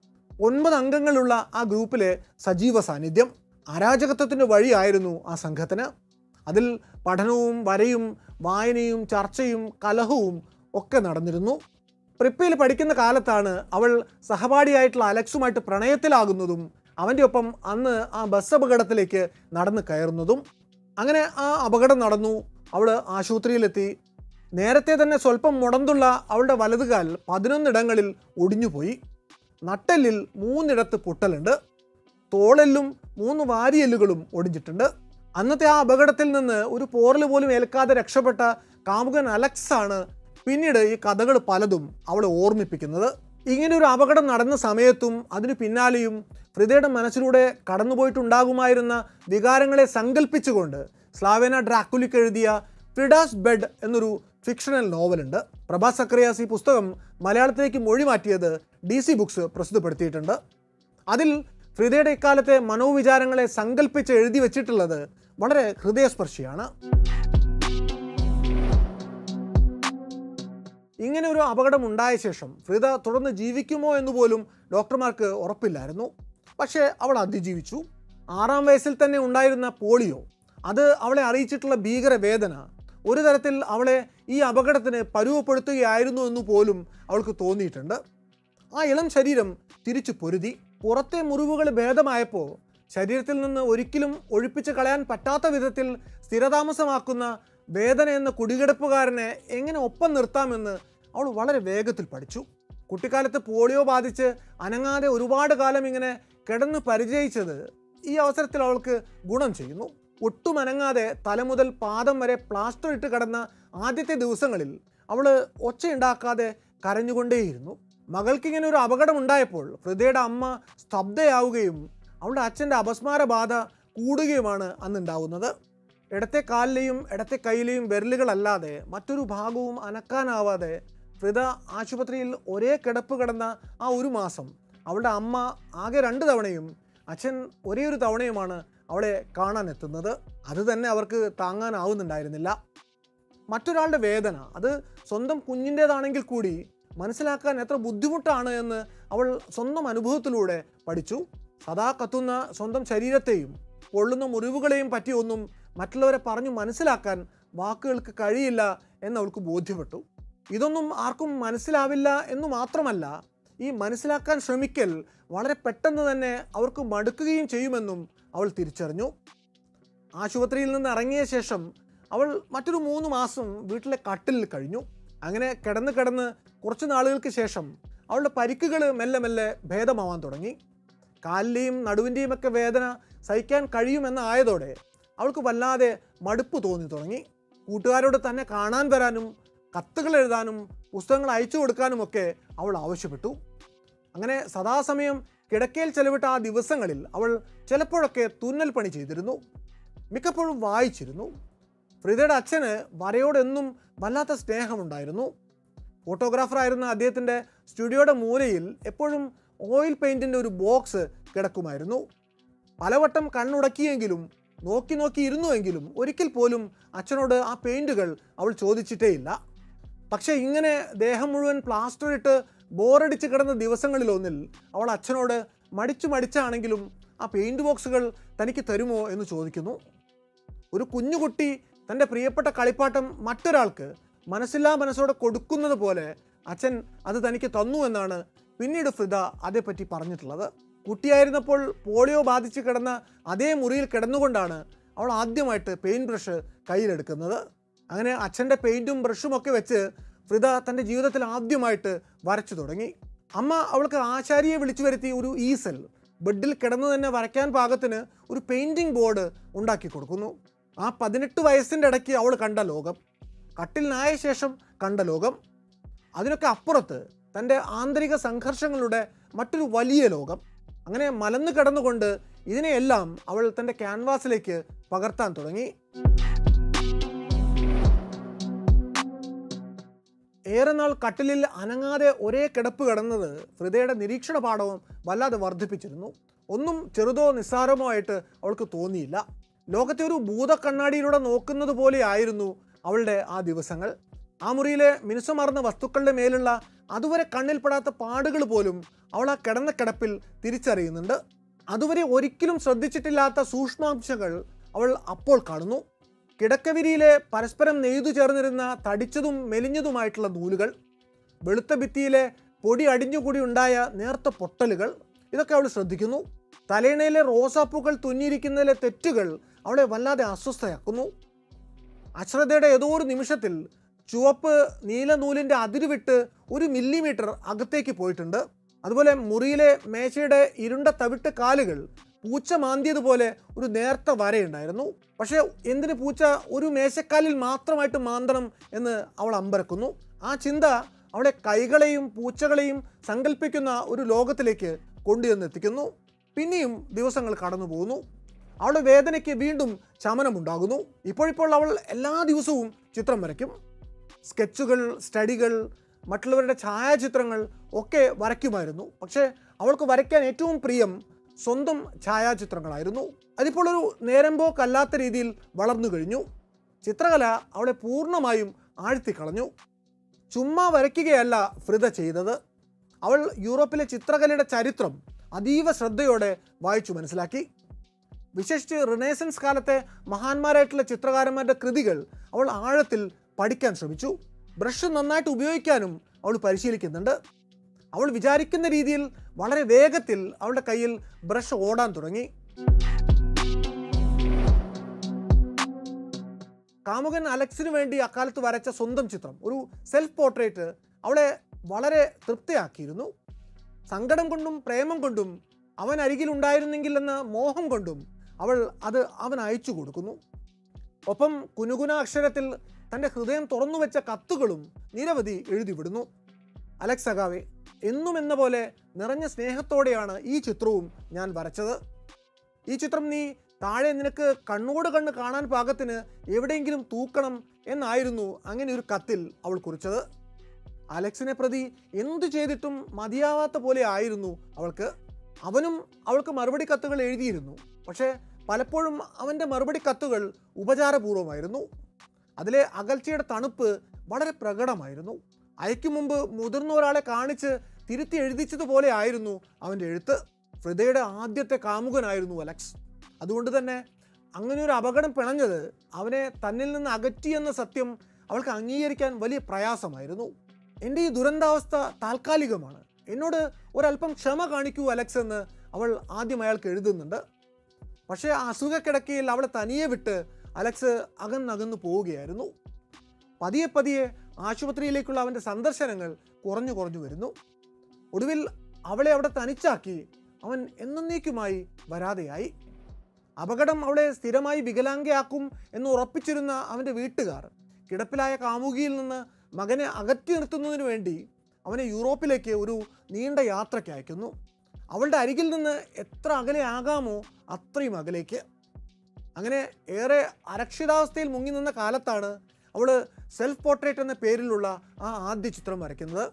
ഒൻപത് അംഗങ്ങളുള്ള ആ ഗ്രൂപ്പിലെ സജീവ സാന്നിധ്യം അരാജകത്വത്തിൻ്റെ വഴിയായിരുന്നു ആ സംഘത്തിന് അതിൽ പഠനവും വരയും വായനയും ചർച്ചയും കലഹവും ഒക്കെ നടന്നിരുന്നു പ്രിപ്പിയിൽ പഠിക്കുന്ന കാലത്താണ് അവൾ സഹപാഠിയായിട്ടുള്ള അലക്സുമായിട്ട് പ്രണയത്തിലാകുന്നതും അവൻ്റെ ഒപ്പം അന്ന് ആ ബസ് അപകടത്തിലേക്ക് നടന്ന് കയറുന്നതും അങ്ങനെ ആ അപകടം നടന്നു അവൾ ആശുപത്രിയിലെത്തി നേരത്തെ തന്നെ സ്വല്പം മുടന്തുള്ള അവളുടെ വലതുകാൽ പതിനൊന്നിടങ്ങളിൽ ഒടിഞ്ഞുപോയി നട്ടെല്ലിൽ മൂന്നിടത്ത് പൊട്ടലുണ്ട് തോളെല്ലും മൂന്ന് വാരിയെല്ലുകളും ഒടിഞ്ഞിട്ടുണ്ട് അന്നത്തെ ആ അപകടത്തിൽ നിന്ന് ഒരു പോറൽ പോലും ഏൽക്കാതെ രക്ഷപ്പെട്ട കാമുകൻ അലക്സ് ആണ് പിന്നീട് ഈ കഥകൾ പലതും അവളെ ഓർമ്മിപ്പിക്കുന്നത് ഇങ്ങനെ ഒരു അപകടം നടന്ന സമയത്തും അതിനു പിന്നാലെയും ഫ്രിദയുടെ മനസ്സിലൂടെ കടന്നുപോയിട്ടുണ്ടാകുമായിരുന്ന വികാരങ്ങളെ സങ്കല്പിച്ചുകൊണ്ട് സ്ലാവേന ഡ്രാക്കുലിക്ക് എഴുതിയ ഫ്രിഡാസ് ബെഡ് എന്നൊരു ഫിക്ഷണൽ നോവലുണ്ട് പ്രഭാസ് സക്രിയാസ് ഈ പുസ്തകം മലയാളത്തിലേക്ക് മൊഴി മാറ്റിയത് ഡി സി ബുക്സ് പ്രസിദ്ധപ്പെടുത്തിയിട്ടുണ്ട് അതിൽ ഫ്രിദയുടെ ഇക്കാലത്തെ മനോവിചാരങ്ങളെ സങ്കല്പിച്ച് എഴുതി വച്ചിട്ടുള്ളത് വളരെ ഹൃദയസ്പർശിയാണ് ഇങ്ങനെ ഒരു അപകടം ഉണ്ടായ ശേഷം ഫ്രിദ തുടർന്ന് ജീവിക്കുമോ എന്ന് പോലും ഡോക്ടർമാർക്ക് ഉറപ്പില്ലായിരുന്നു പക്ഷേ അവൾ അതിജീവിച്ചു ആറാം വയസ്സിൽ തന്നെ ഉണ്ടായിരുന്ന പോളിയോ അത് അവളെ അറിയിച്ചിട്ടുള്ള ഭീകര വേദന ഒരു തരത്തിൽ അവളെ ഈ അപകടത്തിന് പരുവപ്പെടുത്തുകയായിരുന്നു എന്ന് പോലും അവൾക്ക് തോന്നിയിട്ടുണ്ട് ആ ഇളം ശരീരം തിരിച്ചു പൊരുതി പുറത്തെ മുറിവുകൾ ഭേദമായപ്പോൾ ശരീരത്തിൽ നിന്ന് ഒരിക്കലും ഒഴിപ്പിച്ച് കളയാൻ പറ്റാത്ത വിധത്തിൽ സ്ഥിരതാമസമാക്കുന്ന വേദന എന്ന കുടികിടപ്പുകാരനെ എങ്ങനെ ഒപ്പം നിർത്താമെന്ന് അവൾ വളരെ വേഗത്തിൽ പഠിച്ചു കുട്ടിക്കാലത്ത് പോളിയോ ബാധിച്ച് അനങ്ങാതെ ഒരുപാട് കാലം ഇങ്ങനെ കിടന്ന് പരിചയിച്ചത് ഈ അവസരത്തിൽ അവൾക്ക് ഗുണം ചെയ്യുന്നു ഒട്ടും അനങ്ങാതെ തല മുതൽ പാദം വരെ പ്ലാസ്റ്റർ ഇട്ട് കിടന്ന ആദ്യത്തെ ദിവസങ്ങളിൽ അവൾ ഒച്ചയുണ്ടാക്കാതെ കരഞ്ഞുകൊണ്ടേയിരുന്നു മകൾക്ക് ഇങ്ങനെ ഒരു അപകടം ഉണ്ടായപ്പോൾ ഹൃദയയുടെ അമ്മ സ്തബ്ധയാവുകയും അവളുടെ അച്ഛൻ്റെ അപസ്മാര ബാധ കൂടുകയുമാണ് അന്നുണ്ടാവുന്നത് ഇടത്തെ കാലിലെയും ഇടത്തെ കൈയിലെയും വിരലുകളല്ലാതെ മറ്റൊരു ഭാഗവും അനക്കാനാവാതെ ഹൃദ ആശുപത്രിയിൽ ഒരേ കിടപ്പ് കിടന്ന ആ ഒരു മാസം അവളുടെ അമ്മ ആകെ രണ്ട് തവണയും അച്ഛൻ ഒരേ ഒരു തവണയുമാണ് അവളെ കാണാൻ എത്തുന്നത് അത് തന്നെ അവർക്ക് താങ്ങാനാവുന്നുണ്ടായിരുന്നില്ല മറ്റൊരാളുടെ വേദന അത് സ്വന്തം കുഞ്ഞിൻ്റേതാണെങ്കിൽ കൂടി മനസ്സിലാക്കാൻ എത്ര ബുദ്ധിമുട്ടാണ് എന്ന് അവൾ സ്വന്തം അനുഭവത്തിലൂടെ പഠിച്ചു സദാ കത്തുന്ന സ്വന്തം ശരീരത്തെയും പൊള്ളുന്ന മുറിവുകളെയും പറ്റിയൊന്നും മറ്റുള്ളവരെ പറഞ്ഞു മനസ്സിലാക്കാൻ വാക്കുകൾക്ക് കഴിയില്ല എന്ന് അവൾക്ക് ബോധ്യപ്പെട്ടു ഇതൊന്നും ആർക്കും മനസ്സിലാവില്ല എന്ന് മാത്രമല്ല ഈ മനസ്സിലാക്കാൻ ശ്രമിക്കൽ വളരെ പെട്ടെന്ന് തന്നെ അവർക്ക് മടുക്കുകയും ചെയ്യുമെന്നും അവൾ തിരിച്ചറിഞ്ഞു ആശുപത്രിയിൽ നിന്ന് ഇറങ്ങിയ ശേഷം അവൾ മറ്റൊരു മൂന്ന് മാസം വീട്ടിലെ കട്ടിലിൽ കഴിഞ്ഞു അങ്ങനെ കിടന്ന് കിടന്ന് കുറച്ച് നാളുകൾക്ക് ശേഷം അവളുടെ പരിക്കുകൾ മെല്ലെ മെല്ലെ ഭേദമാവാൻ തുടങ്ങി കാലിലെയും നടുവിൻ്റെയും ഒക്കെ വേദന സഹിക്കാൻ കഴിയുമെന്നായതോടെ അവൾക്ക് വല്ലാതെ മടുപ്പ് തോന്നി തുടങ്ങി കൂട്ടുകാരോട് തന്നെ കാണാൻ വരാനും കത്തുകൾ എഴുതാനും പുസ്തകങ്ങൾ അയച്ചു കൊടുക്കാനുമൊക്കെ അവൾ ആവശ്യപ്പെട്ടു അങ്ങനെ സദാസമയം കിടക്കയിൽ ചെലവിട്ട ആ ദിവസങ്ങളിൽ അവൾ ചിലപ്പോഴൊക്കെ തുന്നൽ പണി ചെയ്തിരുന്നു മിക്കപ്പോഴും വായിച്ചിരുന്നു ഫ്രിദയുടെ അച്ഛന് വരയോടെന്നും വല്ലാത്ത സ്നേഹമുണ്ടായിരുന്നു ഫോട്ടോഗ്രാഫറായിരുന്ന അദ്ദേഹത്തിൻ്റെ സ്റ്റുഡിയോയുടെ മൂലയിൽ എപ്പോഴും ഓയിൽ പെയിൻറ്റിൻ്റെ ഒരു ബോക്സ് കിടക്കുമായിരുന്നു പലവട്ടം കണ്ണുടക്കിയെങ്കിലും നോക്കി നോക്കി ഇരുന്നുവെങ്കിലും ഒരിക്കൽ പോലും അച്ഛനോട് ആ പെയിൻറ്റുകൾ അവൾ ചോദിച്ചിട്ടേയില്ല പക്ഷേ ഇങ്ങനെ ദേഹം മുഴുവൻ പ്ലാസ്റ്റർ ഇട്ട് ബോറടിച്ച് കിടന്ന ദിവസങ്ങളിലൊന്നിൽ അവൾ അച്ഛനോട് മടിച്ചു മടിച്ചാണെങ്കിലും ആ പെയിൻറ് ബോക്സുകൾ തനിക്ക് തരുമോ എന്ന് ചോദിക്കുന്നു ഒരു കുഞ്ഞുകുട്ടി തൻ്റെ പ്രിയപ്പെട്ട കളിപ്പാട്ടം മറ്റൊരാൾക്ക് മനസ്സില്ലാ മനസ്സോടെ കൊടുക്കുന്നത് പോലെ അച്ഛൻ അത് തനിക്ക് തന്നു എന്നാണ് പിന്നീട് ഫ്രിദ അതേപ്പറ്റി പറഞ്ഞിട്ടുള്ളത് കുട്ടിയായിരുന്നപ്പോൾ പോളിയോ ബാധിച്ച് കിടന്ന അതേ മുറിയിൽ കിടന്നുകൊണ്ടാണ് അവൾ ആദ്യമായിട്ട് പെയിൻറ് ബ്രഷ് കയ്യിലെടുക്കുന്നത് അങ്ങനെ അച്ഛൻ്റെ പെയിൻറ്റും ബ്രഷും ഒക്കെ വെച്ച് ഫ്രിദ തൻ്റെ ജീവിതത്തിൽ ആദ്യമായിട്ട് വരച്ചു തുടങ്ങി അമ്മ അവൾക്ക് ആശാരിയെ വിളിച്ചു വരുത്തി ഒരു ഈസൽ ബെഡിൽ കിടന്നു തന്നെ വരയ്ക്കാൻ പാകത്തിന് ഒരു പെയിൻറ്റിംഗ് ബോർഡ് ഉണ്ടാക്കി കൊടുക്കുന്നു ആ പതിനെട്ട് വയസ്സിൻ്റെ ഇടയ്ക്ക് അവൾ കണ്ട ലോകം കട്ടിലിനായ ശേഷം കണ്ട ലോകം അതിനൊക്കെ അപ്പുറത്ത് തൻ്റെ ആന്തരിക സംഘർഷങ്ങളുടെ മറ്റൊരു വലിയ ലോകം അങ്ങനെ മലന്ന് കിടന്നുകൊണ്ട് ഇതിനെയെല്ലാം അവൾ തൻ്റെ ക്യാൻവാസിലേക്ക് പകർത്താൻ തുടങ്ങി ഏറെ നാൾ കട്ടിലിൽ അനങ്ങാതെ ഒരേ കിടപ്പ് കിടന്നത് ഹൃദയയുടെ നിരീക്ഷണ പാഠവും വല്ലാതെ വർദ്ധിപ്പിച്ചിരുന്നു ഒന്നും ചെറുതോ നിസ്സാരമോ ആയിട്ട് അവൾക്ക് തോന്നിയില്ല ലോകത്തെ ഒരു ഭൂതക്കണ്ണാടിയിലൂടെ നോക്കുന്നത് പോലെയായിരുന്നു അവളുടെ ആ ദിവസങ്ങൾ ആ മുറിയിലെ മിനുസമാർന്ന വസ്തുക്കളുടെ മേലുള്ള അതുവരെ കണ്ണിൽപ്പെടാത്ത പാടുകൾ പോലും അവൾ ആ കിടന്ന കിടപ്പിൽ തിരിച്ചറിയുന്നുണ്ട് അതുവരെ ഒരിക്കലും ശ്രദ്ധിച്ചിട്ടില്ലാത്ത സൂക്ഷ്മാംശങ്ങൾ അവൾ അപ്പോൾ കാണുന്നു കിടക്കവിരിയിലെ പരസ്പരം നെയ്തു ചേർന്നിരുന്ന തടിച്ചതും മെലിഞ്ഞതുമായിട്ടുള്ള നൂലുകൾ വെളുത്ത ഭിത്തിയിലെ പൊടി അടിഞ്ഞുകൂടി ഉണ്ടായ നേർത്ത പൊട്ടലുകൾ ഇതൊക്കെ അവൾ ശ്രദ്ധിക്കുന്നു തലേണയിലെ റോസാപ്പൂക്കൾ തുന്നിയിരിക്കുന്നതിലെ തെറ്റുകൾ അവളെ വല്ലാതെ അസ്വസ്ഥയാക്കുന്നു അശ്രദ്ധയുടെ ഏതോ ഒരു നിമിഷത്തിൽ ചുവപ്പ് നീലനൂലിൻ്റെ അതിരുവിട്ട് ഒരു മില്ലിമീറ്റർ അകത്തേക്ക് പോയിട്ടുണ്ട് അതുപോലെ മുറിയിലെ മേശയുടെ ഇരുണ്ട തവിട്ട് കാലുകൾ പൂച്ച മാന്തിയതുപോലെ ഒരു നേർത്ത വരയുണ്ടായിരുന്നു പക്ഷേ എന്തിന് പൂച്ച ഒരു മേശക്കാലിൽ മാത്രമായിട്ട് മാന്തണം എന്ന് അവൾ അമ്പരക്കുന്നു ആ ചിന്ത അവളെ കൈകളെയും പൂച്ചകളെയും സങ്കല്പിക്കുന്ന ഒരു ലോകത്തിലേക്ക് കൊണ്ടുചെന്നെത്തിക്കുന്നു പിന്നെയും ദിവസങ്ങൾ കടന്നു പോകുന്നു അവളുടെ വേദനയ്ക്ക് വീണ്ടും ശമനമുണ്ടാകുന്നു ഇപ്പോഴിപ്പോൾ അവൾ എല്ലാ ദിവസവും ചിത്രം വരയ്ക്കും സ്കെച്ചുകൾ സ്റ്റഡികൾ മറ്റുള്ളവരുടെ ഛായാചിത്രങ്ങൾ ഒക്കെ വരയ്ക്കുമായിരുന്നു പക്ഷേ അവൾക്ക് വരയ്ക്കാൻ ഏറ്റവും പ്രിയം സ്വന്തം ഛായാചിത്രങ്ങളായിരുന്നു അതിപ്പോൾ ഒരു നേരമ്പോക്കല്ലാത്ത രീതിയിൽ വളർന്നു കഴിഞ്ഞു ചിത്രകല അവളെ പൂർണ്ണമായും ആഴ്ത്തിക്കളഞ്ഞു ചുമ്മാ വരയ്ക്കുകയല്ല ഫ്രിത ചെയ്തത് അവൾ യൂറോപ്പിലെ ചിത്രകലയുടെ ചരിത്രം അതീവ ശ്രദ്ധയോടെ വായിച്ചു മനസ്സിലാക്കി വിശേഷിച്ച് റിനേസൻസ് കാലത്തെ മഹാന്മാരായിട്ടുള്ള ചിത്രകാരന്മാരുടെ കൃതികൾ അവൾ ആഴത്തിൽ പഠിക്കാൻ ശ്രമിച്ചു ബ്രഷ് നന്നായിട്ട് ഉപയോഗിക്കാനും അവൾ പരിശീലിക്കുന്നുണ്ട് അവൾ വിചാരിക്കുന്ന രീതിയിൽ വളരെ വേഗത്തിൽ അവളുടെ കയ്യിൽ ബ്രഷ് ഓടാൻ തുടങ്ങി കാമുകൻ അലക്സിന് വേണ്ടി അക്കാലത്ത് വരച്ച സ്വന്തം ചിത്രം ഒരു സെൽഫ് പോർട്രേറ്റ് അവളെ വളരെ തൃപ്തിയാക്കിയിരുന്നു സങ്കടം കൊണ്ടും പ്രേമം കൊണ്ടും അവൻ അരികിൽ ഉണ്ടായിരുന്നെങ്കിൽ എന്ന മോഹം കൊണ്ടും അവൾ അത് അവൻ അയച്ചു കൊടുക്കുന്നു ഒപ്പം കുനുകുന അക്ഷരത്തിൽ തൻ്റെ ഹൃദയം തുറന്നു വെച്ച കത്തുകളും നിരവധി എഴുതിവിടുന്നു അലക്സ് അഗാവെ എന്നും എന്ന പോലെ നിറഞ്ഞ സ്നേഹത്തോടെയാണ് ഈ ചിത്രവും ഞാൻ വരച്ചത് ഈ ചിത്രം നീ താഴെ നിനക്ക് കണ്ണോട് കണ്ണ് കാണാൻ പാകത്തിന് എവിടെയെങ്കിലും തൂക്കണം എന്നായിരുന്നു അങ്ങനെ ഒരു കത്തിൽ അവൾ കുറിച്ചത് അലക്സിനെ പ്രതി എന്തു ചെയ്തിട്ടും മതിയാവാത്ത പോലെ ആയിരുന്നു അവൾക്ക് അവനും അവൾക്ക് മറുപടി കത്തുകൾ എഴുതിയിരുന്നു പക്ഷേ പലപ്പോഴും അവൻ്റെ മറുപടി കത്തുകൾ ഉപചാരപൂർവമായിരുന്നു അതിലെ അകൽച്ചയുടെ തണുപ്പ് വളരെ പ്രകടമായിരുന്നു അയക്കും മുമ്പ് മുതിർന്ന ഒരാളെ കാണിച്ച് തിരുത്തി എഴുതിച്ചതുപോലെ ആയിരുന്നു അവൻ്റെ എഴുത്ത് ഫ്രിദയുടെ ആദ്യത്തെ കാമുകനായിരുന്നു അലക്സ് അതുകൊണ്ട് തന്നെ അങ്ങനെ ഒരു അപകടം പിണഞ്ഞത് അവനെ തന്നിൽ നിന്ന് അകറ്റിയെന്ന സത്യം അവൾക്ക് അംഗീകരിക്കാൻ വലിയ പ്രയാസമായിരുന്നു എൻ്റെ ഈ ദുരന്താവസ്ഥ താൽക്കാലികമാണ് എന്നോട് ഒരല്പം ക്ഷമ കാണിക്കൂ അലക്സ് എന്ന് അവൾ ആദ്യം അയാൾക്ക് എഴുതുന്നുണ്ട് പക്ഷേ ആ അസുഖക്കിടക്കയിൽ അവളെ തനിയെ വിട്ട് അലക്സ് അകന്നകന്നു പോവുകയായിരുന്നു പതിയെ പതിയെ ആശുപത്രിയിലേക്കുള്ള അവൻ്റെ സന്ദർശനങ്ങൾ കുറഞ്ഞു കുറഞ്ഞു വരുന്നു ഒടുവിൽ അവളെ അവിടെ തനിച്ചാക്കി അവൻ എന്നേക്കുമായി വരാതെയായി അപകടം അവളെ സ്ഥിരമായി വികലാംഗയാക്കും എന്ന് ഉറപ്പിച്ചിരുന്ന അവൻ്റെ വീട്ടുകാർ കിടപ്പിലായ കാമുകിയിൽ നിന്ന് മകനെ അകറ്റി നിർത്തുന്നതിന് വേണ്ടി അവനെ യൂറോപ്പിലേക്ക് ഒരു നീണ്ട യാത്രയ്ക്ക് അയക്കുന്നു അവളുടെ അരികിൽ നിന്ന് എത്ര അകലെ ആകാമോ അത്രയും അകലേക്ക് അങ്ങനെ ഏറെ അരക്ഷിതാവസ്ഥയിൽ മുങ്ങി നിന്ന കാലത്താണ് അവൾ സെൽഫ് പോർട്രേറ്റ് എന്ന പേരിലുള്ള ആ ആദ്യ ചിത്രം വരയ്ക്കുന്നത്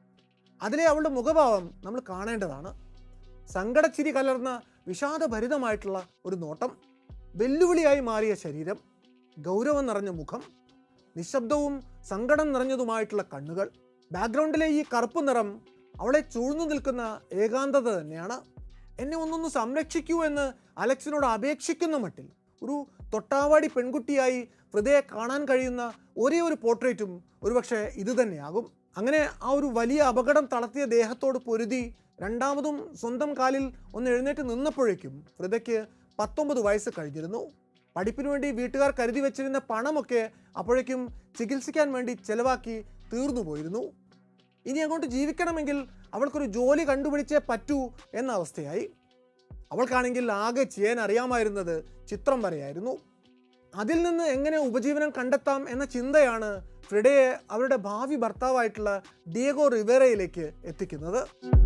അതിലെ അവളുടെ മുഖഭാവം നമ്മൾ കാണേണ്ടതാണ് സങ്കടച്ചിരി കലർന്ന വിഷാദഭരിതമായിട്ടുള്ള ഒരു നോട്ടം വെല്ലുവിളിയായി മാറിയ ശരീരം ഗൗരവം നിറഞ്ഞ മുഖം നിശബ്ദവും സങ്കടം നിറഞ്ഞതുമായിട്ടുള്ള കണ്ണുകൾ ബാക്ക്ഗ്രൗണ്ടിലെ ഈ കറുപ്പ് നിറം അവളെ ചൂഴ്ന്നു നിൽക്കുന്ന ഏകാന്തത തന്നെയാണ് എന്നെ ഒന്നൊന്ന് സംരക്ഷിക്കൂ എന്ന് അലക്സിനോട് അപേക്ഷിക്കുന്ന മട്ടിൽ ഒരു തൊട്ടാവാടി പെൺകുട്ടിയായി ഹൃദയെ കാണാൻ കഴിയുന്ന ഒരേ ഒരു പോർട്രേറ്റും ഒരുപക്ഷെ ഇത് തന്നെയാകും അങ്ങനെ ആ ഒരു വലിയ അപകടം തളർത്തിയ ദേഹത്തോട് പൊരുതി രണ്ടാമതും സ്വന്തം കാലിൽ ഒന്ന് എഴുന്നേറ്റ് നിന്നപ്പോഴേക്കും ഹൃദയ്ക്ക് പത്തൊമ്പത് വയസ്സ് കഴിഞ്ഞിരുന്നു പഠിപ്പിനു വേണ്ടി വീട്ടുകാർ കരുതി വെച്ചിരുന്ന പണമൊക്കെ അപ്പോഴേക്കും ചികിത്സിക്കാൻ വേണ്ടി ചെലവാക്കി തീർന്നു പോയിരുന്നു ഇനി അങ്ങോട്ട് ജീവിക്കണമെങ്കിൽ അവൾക്കൊരു ജോലി കണ്ടുപിടിച്ചേ പറ്റൂ എന്ന അവസ്ഥയായി അവൾക്കാണെങ്കിൽ ആകെ ചെയ്യാൻ അറിയാമായിരുന്നത് ചിത്രം വരെയായിരുന്നു അതിൽ നിന്ന് എങ്ങനെ ഉപജീവനം കണ്ടെത്താം എന്ന ചിന്തയാണ് ഫ്രിഡയെ അവരുടെ ഭാവി ഭർത്താവായിട്ടുള്ള ഡിയഗോ റിവേറയിലേക്ക് എത്തിക്കുന്നത്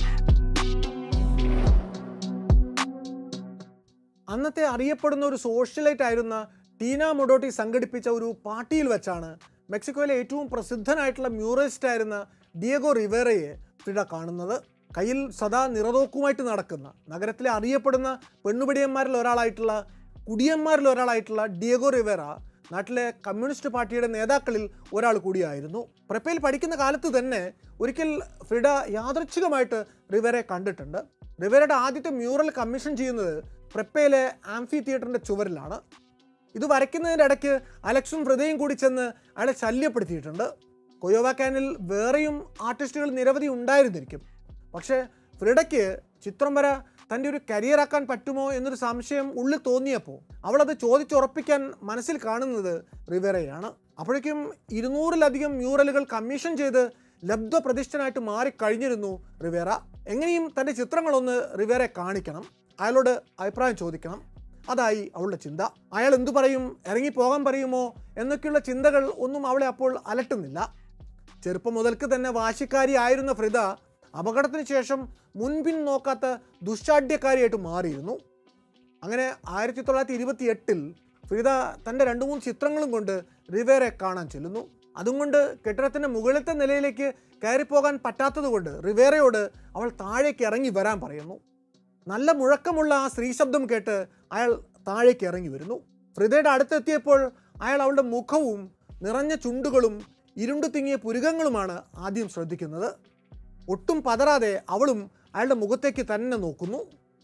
അന്നത്തെ അറിയപ്പെടുന്ന ഒരു സോഷ്യലൈറ്റ് ആയിരുന്ന ടീന മൊഡോട്ടി സംഘടിപ്പിച്ച ഒരു പാർട്ടിയിൽ വെച്ചാണ് മെക്സിക്കോയിലെ ഏറ്റവും പ്രസിദ്ധനായിട്ടുള്ള മ്യൂറലിസ്റ്റ് ആയിരുന്ന ഡിയഗോ റിവേറയെ ഫ്രിഡ കാണുന്നത് കയ്യിൽ സദാ നിറതോക്കുമായിട്ട് നടക്കുന്ന നഗരത്തിലെ അറിയപ്പെടുന്ന പെണ്ണുപിടിയന്മാരിൽ ഒരാളായിട്ടുള്ള കുടിയന്മാരിൽ ഒരാളായിട്ടുള്ള ഡിയഗോ റിവേറ നാട്ടിലെ കമ്മ്യൂണിസ്റ്റ് പാർട്ടിയുടെ നേതാക്കളിൽ ഒരാൾ കൂടിയായിരുന്നു പ്രപ്പയിൽ പഠിക്കുന്ന കാലത്ത് തന്നെ ഒരിക്കൽ ഫ്രിഡ യാദൃച്ഛികമായിട്ട് റിവേറെ കണ്ടിട്ടുണ്ട് റിവേറയുടെ ആദ്യത്തെ മ്യൂറൽ കമ്മീഷൻ ചെയ്യുന്നത് പ്രപ്പയിലെ ആംഫി തിയേറ്ററിൻ്റെ ചുവരിലാണ് ഇത് വരയ്ക്കുന്നതിൻ്റെ ഇടയ്ക്ക് അലക്സും ഹൃദയം കൂടി ചെന്ന് അയാളെ ശല്യപ്പെടുത്തിയിട്ടുണ്ട് കൊയോവാക്കാനിൽ വേറെയും ആർട്ടിസ്റ്റുകൾ നിരവധി ഉണ്ടായിരുന്നിരിക്കും പക്ഷേ ഫ്രിഡയ്ക്ക് ചിത്രം വര തൻ്റെ ഒരു കരിയറാക്കാൻ പറ്റുമോ എന്നൊരു സംശയം ഉള്ളിൽ തോന്നിയപ്പോൾ അവളത് ചോദിച്ചുറപ്പിക്കാൻ മനസ്സിൽ കാണുന്നത് റിവേറയാണ് അപ്പോഴേക്കും ഇരുന്നൂറിലധികം മ്യൂറലുകൾ കമ്മീഷൻ ചെയ്ത് ലബ്ധ പ്രതിഷ്ഠനായിട്ട് മാറിക്കഴിഞ്ഞിരുന്നു റിവേറ എങ്ങനെയും തൻ്റെ ചിത്രങ്ങളൊന്ന് റിവേറെ കാണിക്കണം അയാളോട് അഭിപ്രായം ചോദിക്കണം അതായി അവളുടെ ചിന്ത അയാൾ എന്തു പറയും ഇറങ്ങിപ്പോകാൻ പറയുമോ എന്നൊക്കെയുള്ള ചിന്തകൾ ഒന്നും അവളെ അപ്പോൾ അലട്ടുന്നില്ല ചെറുപ്പം മുതൽക്ക് തന്നെ വാശിക്കാരിയായിരുന്ന ഫ്രിദ അപകടത്തിന് ശേഷം മുൻപിൻ നോക്കാത്ത ദുശ്ചാഢ്യക്കാരിയായിട്ട് മാറിയിരുന്നു അങ്ങനെ ആയിരത്തി തൊള്ളായിരത്തി ഇരുപത്തി എട്ടിൽ ഫ്രിദ തൻ്റെ രണ്ട് മൂന്ന് ചിത്രങ്ങളും കൊണ്ട് റിവേറെ കാണാൻ ചെല്ലുന്നു അതുകൊണ്ട് കെട്ടിടത്തിൻ്റെ മുകളിലത്തെ നിലയിലേക്ക് കയറിപ്പോകാൻ പറ്റാത്തതുകൊണ്ട് റിവേറയോട് അവൾ താഴേക്ക് ഇറങ്ങി വരാൻ പറയുന്നു നല്ല മുഴക്കമുള്ള ആ സ്ത്രീ ശബ്ദം കേട്ട് അയാൾ താഴേക്ക് ഇറങ്ങി വരുന്നു ഫ്രിദയുടെ അടുത്തെത്തിയപ്പോൾ അയാൾ അവളുടെ മുഖവും നിറഞ്ഞ ചുണ്ടുകളും ഇരുണ്ടു തിങ്ങിയ പുരുകങ്ങളുമാണ് ആദ്യം ശ്രദ്ധിക്കുന്നത് ഒട്ടും പതറാതെ അവളും അയാളുടെ മുഖത്തേക്ക് തന്നെ നോക്കുന്നു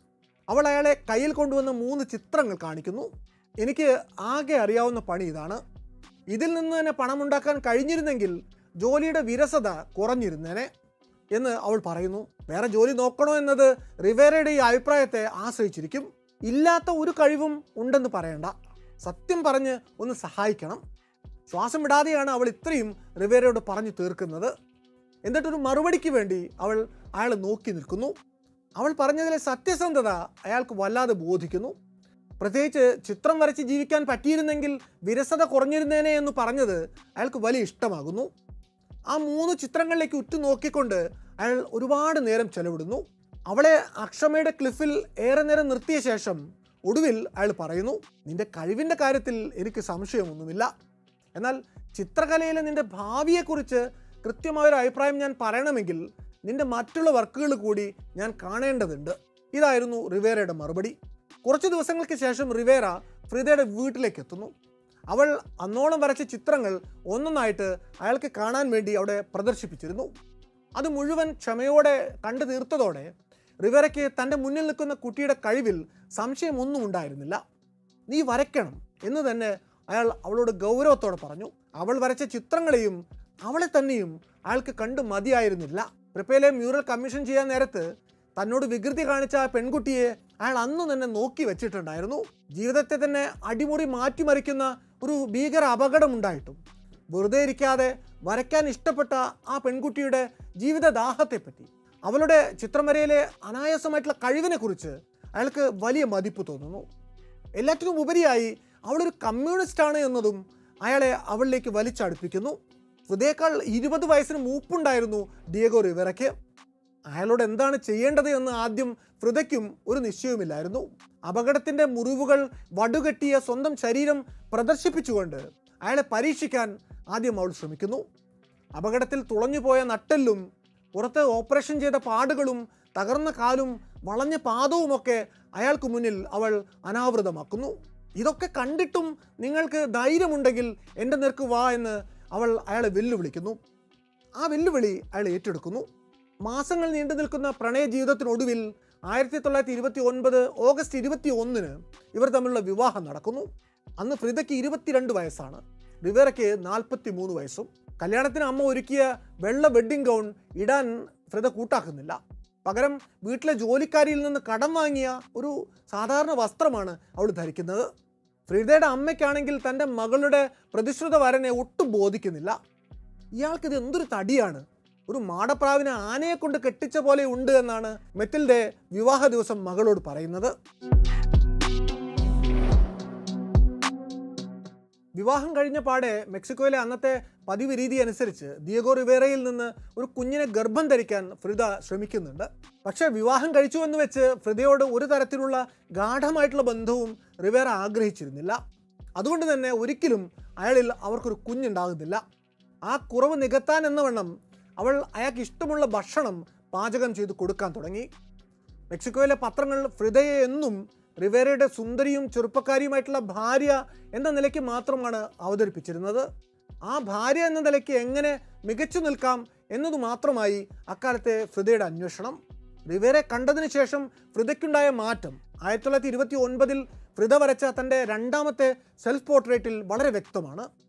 അവൾ അയാളെ കയ്യിൽ കൊണ്ടുവന്ന മൂന്ന് ചിത്രങ്ങൾ കാണിക്കുന്നു എനിക്ക് ആകെ അറിയാവുന്ന പണി ഇതാണ് ഇതിൽ നിന്ന് തന്നെ പണമുണ്ടാക്കാൻ കഴിഞ്ഞിരുന്നെങ്കിൽ ജോലിയുടെ വിരസത കുറഞ്ഞിരുന്നേനെ എന്ന് അവൾ പറയുന്നു വേറെ ജോലി നോക്കണോ എന്നത് റിവേറയുടെ ഈ അഭിപ്രായത്തെ ആശ്രയിച്ചിരിക്കും ഇല്ലാത്ത ഒരു കഴിവും ഉണ്ടെന്ന് പറയണ്ട സത്യം പറഞ്ഞ് ഒന്ന് സഹായിക്കണം ശ്വാസം വിടാതെയാണ് അവൾ ഇത്രയും റിവേറയോട് പറഞ്ഞു തീർക്കുന്നത് എന്നിട്ടൊരു മറുപടിക്ക് വേണ്ടി അവൾ അയാളെ നോക്കി നിൽക്കുന്നു അവൾ പറഞ്ഞതിലെ സത്യസന്ധത അയാൾക്ക് വല്ലാതെ ബോധിക്കുന്നു പ്രത്യേകിച്ച് ചിത്രം വരച്ച് ജീവിക്കാൻ പറ്റിയിരുന്നെങ്കിൽ വിരസത കുറഞ്ഞിരുന്നേനെ എന്ന് പറഞ്ഞത് അയാൾക്ക് വലിയ ഇഷ്ടമാകുന്നു ആ മൂന്ന് ചിത്രങ്ങളിലേക്ക് ഉറ്റു നോക്കിക്കൊണ്ട് അയാൾ ഒരുപാട് നേരം ചെലവിടുന്നു അവളെ അക്ഷമയുടെ ക്ലിഫിൽ ഏറെ നേരം നിർത്തിയ ശേഷം ഒടുവിൽ അയാൾ പറയുന്നു നിന്റെ കഴിവിൻ്റെ കാര്യത്തിൽ എനിക്ക് സംശയമൊന്നുമില്ല എന്നാൽ ചിത്രകലയിലെ നിന്റെ ഭാവിയെക്കുറിച്ച് കൃത്യമായൊരു അഭിപ്രായം ഞാൻ പറയണമെങ്കിൽ നിന്റെ മറ്റുള്ള വർക്കുകൾ കൂടി ഞാൻ കാണേണ്ടതുണ്ട് ഇതായിരുന്നു റിവേറയുടെ മറുപടി കുറച്ച് ദിവസങ്ങൾക്ക് ശേഷം റിവേറ ഫ്രിദയുടെ വീട്ടിലേക്ക് എത്തുന്നു അവൾ അന്നോളം വരച്ച ചിത്രങ്ങൾ ഒന്നൊന്നായിട്ട് അയാൾക്ക് കാണാൻ വേണ്ടി അവിടെ പ്രദർശിപ്പിച്ചിരുന്നു അത് മുഴുവൻ ക്ഷമയോടെ കണ്ടു തീർത്തതോടെ റിവേറയ്ക്ക് തൻ്റെ മുന്നിൽ നിൽക്കുന്ന കുട്ടിയുടെ കഴിവിൽ സംശയമൊന്നും ഉണ്ടായിരുന്നില്ല നീ വരയ്ക്കണം എന്ന് തന്നെ അയാൾ അവളോട് ഗൗരവത്തോടെ പറഞ്ഞു അവൾ വരച്ച ചിത്രങ്ങളെയും അവളെ തന്നെയും അയാൾക്ക് കണ്ടു മതിയായിരുന്നില്ല പ്രിപ്പയിലെ മ്യൂറൽ കമ്മീഷൻ ചെയ്യാൻ നേരത്ത് തന്നോട് വികൃതി കാണിച്ച ആ പെൺകുട്ടിയെ അയാൾ അന്ന് തന്നെ നോക്കി വെച്ചിട്ടുണ്ടായിരുന്നു ജീവിതത്തെ തന്നെ അടിമുറി മാറ്റിമറിക്കുന്ന ഒരു ഭീകര അപകടമുണ്ടായിട്ടും വെറുതെ ഇരിക്കാതെ വരയ്ക്കാൻ ഇഷ്ടപ്പെട്ട ആ പെൺകുട്ടിയുടെ ജീവിതദാഹത്തെപ്പറ്റി അവളുടെ ചിത്രം വരയിലെ അനായാസമായിട്ടുള്ള കഴിവിനെക്കുറിച്ച് അയാൾക്ക് വലിയ മതിപ്പ് തോന്നുന്നു എല്ലാറ്റിനും ഉപരിയായി അവളൊരു കമ്മ്യൂണിസ്റ്റാണ് എന്നതും അയാളെ അവളിലേക്ക് വലിച്ചടുപ്പിക്കുന്നു ഹൃദയേക്കാൾ ഇരുപത് വയസ്സിന് മൂപ്പുണ്ടായിരുന്നു ഡിയഗോ റിവറയ്ക്ക് അയാളോട് എന്താണ് ചെയ്യേണ്ടത് എന്ന് ആദ്യം ഹൃദയ്ക്കും ഒരു നിശ്ചയവുമില്ലായിരുന്നു അപകടത്തിൻ്റെ മുറിവുകൾ വടുകെട്ടിയ സ്വന്തം ശരീരം പ്രദർശിപ്പിച്ചുകൊണ്ട് അയാളെ പരീക്ഷിക്കാൻ ആദ്യം അവൾ ശ്രമിക്കുന്നു അപകടത്തിൽ തുളഞ്ഞുപോയ നട്ടെല്ലും പുറത്ത് ഓപ്പറേഷൻ ചെയ്ത പാടുകളും തകർന്ന കാലും വളഞ്ഞ പാദവുമൊക്കെ അയാൾക്ക് മുന്നിൽ അവൾ അനാവൃതമാക്കുന്നു ഇതൊക്കെ കണ്ടിട്ടും നിങ്ങൾക്ക് ധൈര്യമുണ്ടെങ്കിൽ എൻ്റെ നേർക്ക് വാ എന്ന് അവൾ അയാളെ വെല്ലുവിളിക്കുന്നു ആ വെല്ലുവിളി അയാൾ ഏറ്റെടുക്കുന്നു മാസങ്ങൾ നീണ്ടു നിൽക്കുന്ന പ്രണയ ജീവിതത്തിനൊടുവിൽ ആയിരത്തി തൊള്ളായിരത്തി ഇരുപത്തി ഒൻപത് ഓഗസ്റ്റ് ഇരുപത്തി ഒന്നിന് ഇവർ തമ്മിലുള്ള വിവാഹം നടക്കുന്നു അന്ന് ഫ്രിദയ്ക്ക് ഇരുപത്തിരണ്ട് വയസ്സാണ് റിവേറയ്ക്ക് നാൽപ്പത്തി മൂന്ന് വയസ്സും കല്യാണത്തിന് അമ്മ ഒരുക്കിയ വെള്ള വെഡ്ഡിംഗ് ഗൗൺ ഇടാൻ ഫ്രിദ കൂട്ടാക്കുന്നില്ല പകരം വീട്ടിലെ ജോലിക്കാരിയിൽ നിന്ന് കടം വാങ്ങിയ ഒരു സാധാരണ വസ്ത്രമാണ് അവൾ ധരിക്കുന്നത് ഫ്രിദയുടെ അമ്മയ്ക്കാണെങ്കിൽ തൻ്റെ മകളുടെ പ്രതിശ്രുത വരനെ ഒട്ടും ബോധിക്കുന്നില്ല ഇയാൾക്കിത് എന്തൊരു തടിയാണ് ഒരു മാടപ്രാവിനെ ആനയെ കൊണ്ട് കെട്ടിച്ച പോലെ ഉണ്ട് എന്നാണ് മെറ്റിൽഡെ വിവാഹ ദിവസം മകളോട് പറയുന്നത് വിവാഹം കഴിഞ്ഞ പാടെ മെക്സിക്കോയിലെ അന്നത്തെ പതിവ് രീതി അനുസരിച്ച് ദിയഗോ റിവേറയിൽ നിന്ന് ഒരു കുഞ്ഞിനെ ഗർഭം ധരിക്കാൻ ഫ്രിദ ശ്രമിക്കുന്നുണ്ട് പക്ഷേ വിവാഹം കഴിച്ചു എന്ന് വെച്ച് ഫ്രിദയോട് ഒരു തരത്തിലുള്ള ഗാഠമായിട്ടുള്ള ബന്ധവും റിവേറ ആഗ്രഹിച്ചിരുന്നില്ല അതുകൊണ്ട് തന്നെ ഒരിക്കലും അയാളിൽ അവർക്കൊരു കുഞ്ഞുണ്ടാകുന്നില്ല ആ കുറവ് നികത്താൻ എന്നവണ്ണം അവൾ അയാൾക്ക് ഇഷ്ടമുള്ള ഭക്ഷണം പാചകം ചെയ്ത് കൊടുക്കാൻ തുടങ്ങി മെക്സിക്കോയിലെ പത്രങ്ങൾ ഫ്രിദയെ എന്നും റിവേറയുടെ സുന്ദരിയും ചെറുപ്പക്കാരിയുമായിട്ടുള്ള ഭാര്യ എന്ന നിലയ്ക്ക് മാത്രമാണ് അവതരിപ്പിച്ചിരുന്നത് ആ ഭാര്യ എന്ന നിലയ്ക്ക് എങ്ങനെ മികച്ചു നിൽക്കാം എന്നത് മാത്രമായി അക്കാലത്തെ ഫ്രിദയുടെ അന്വേഷണം റിവേറെ കണ്ടതിന് ശേഷം ഫ്രിദയ്ക്കുണ്ടായ മാറ്റം ആയിരത്തി തൊള്ളായിരത്തി ഇരുപത്തി ഒൻപതിൽ ഫ്രിദ വരച്ച തൻ്റെ രണ്ടാമത്തെ സെൽഫ് പോർട്രേറ്റിൽ വളരെ വ്യക്തമാണ്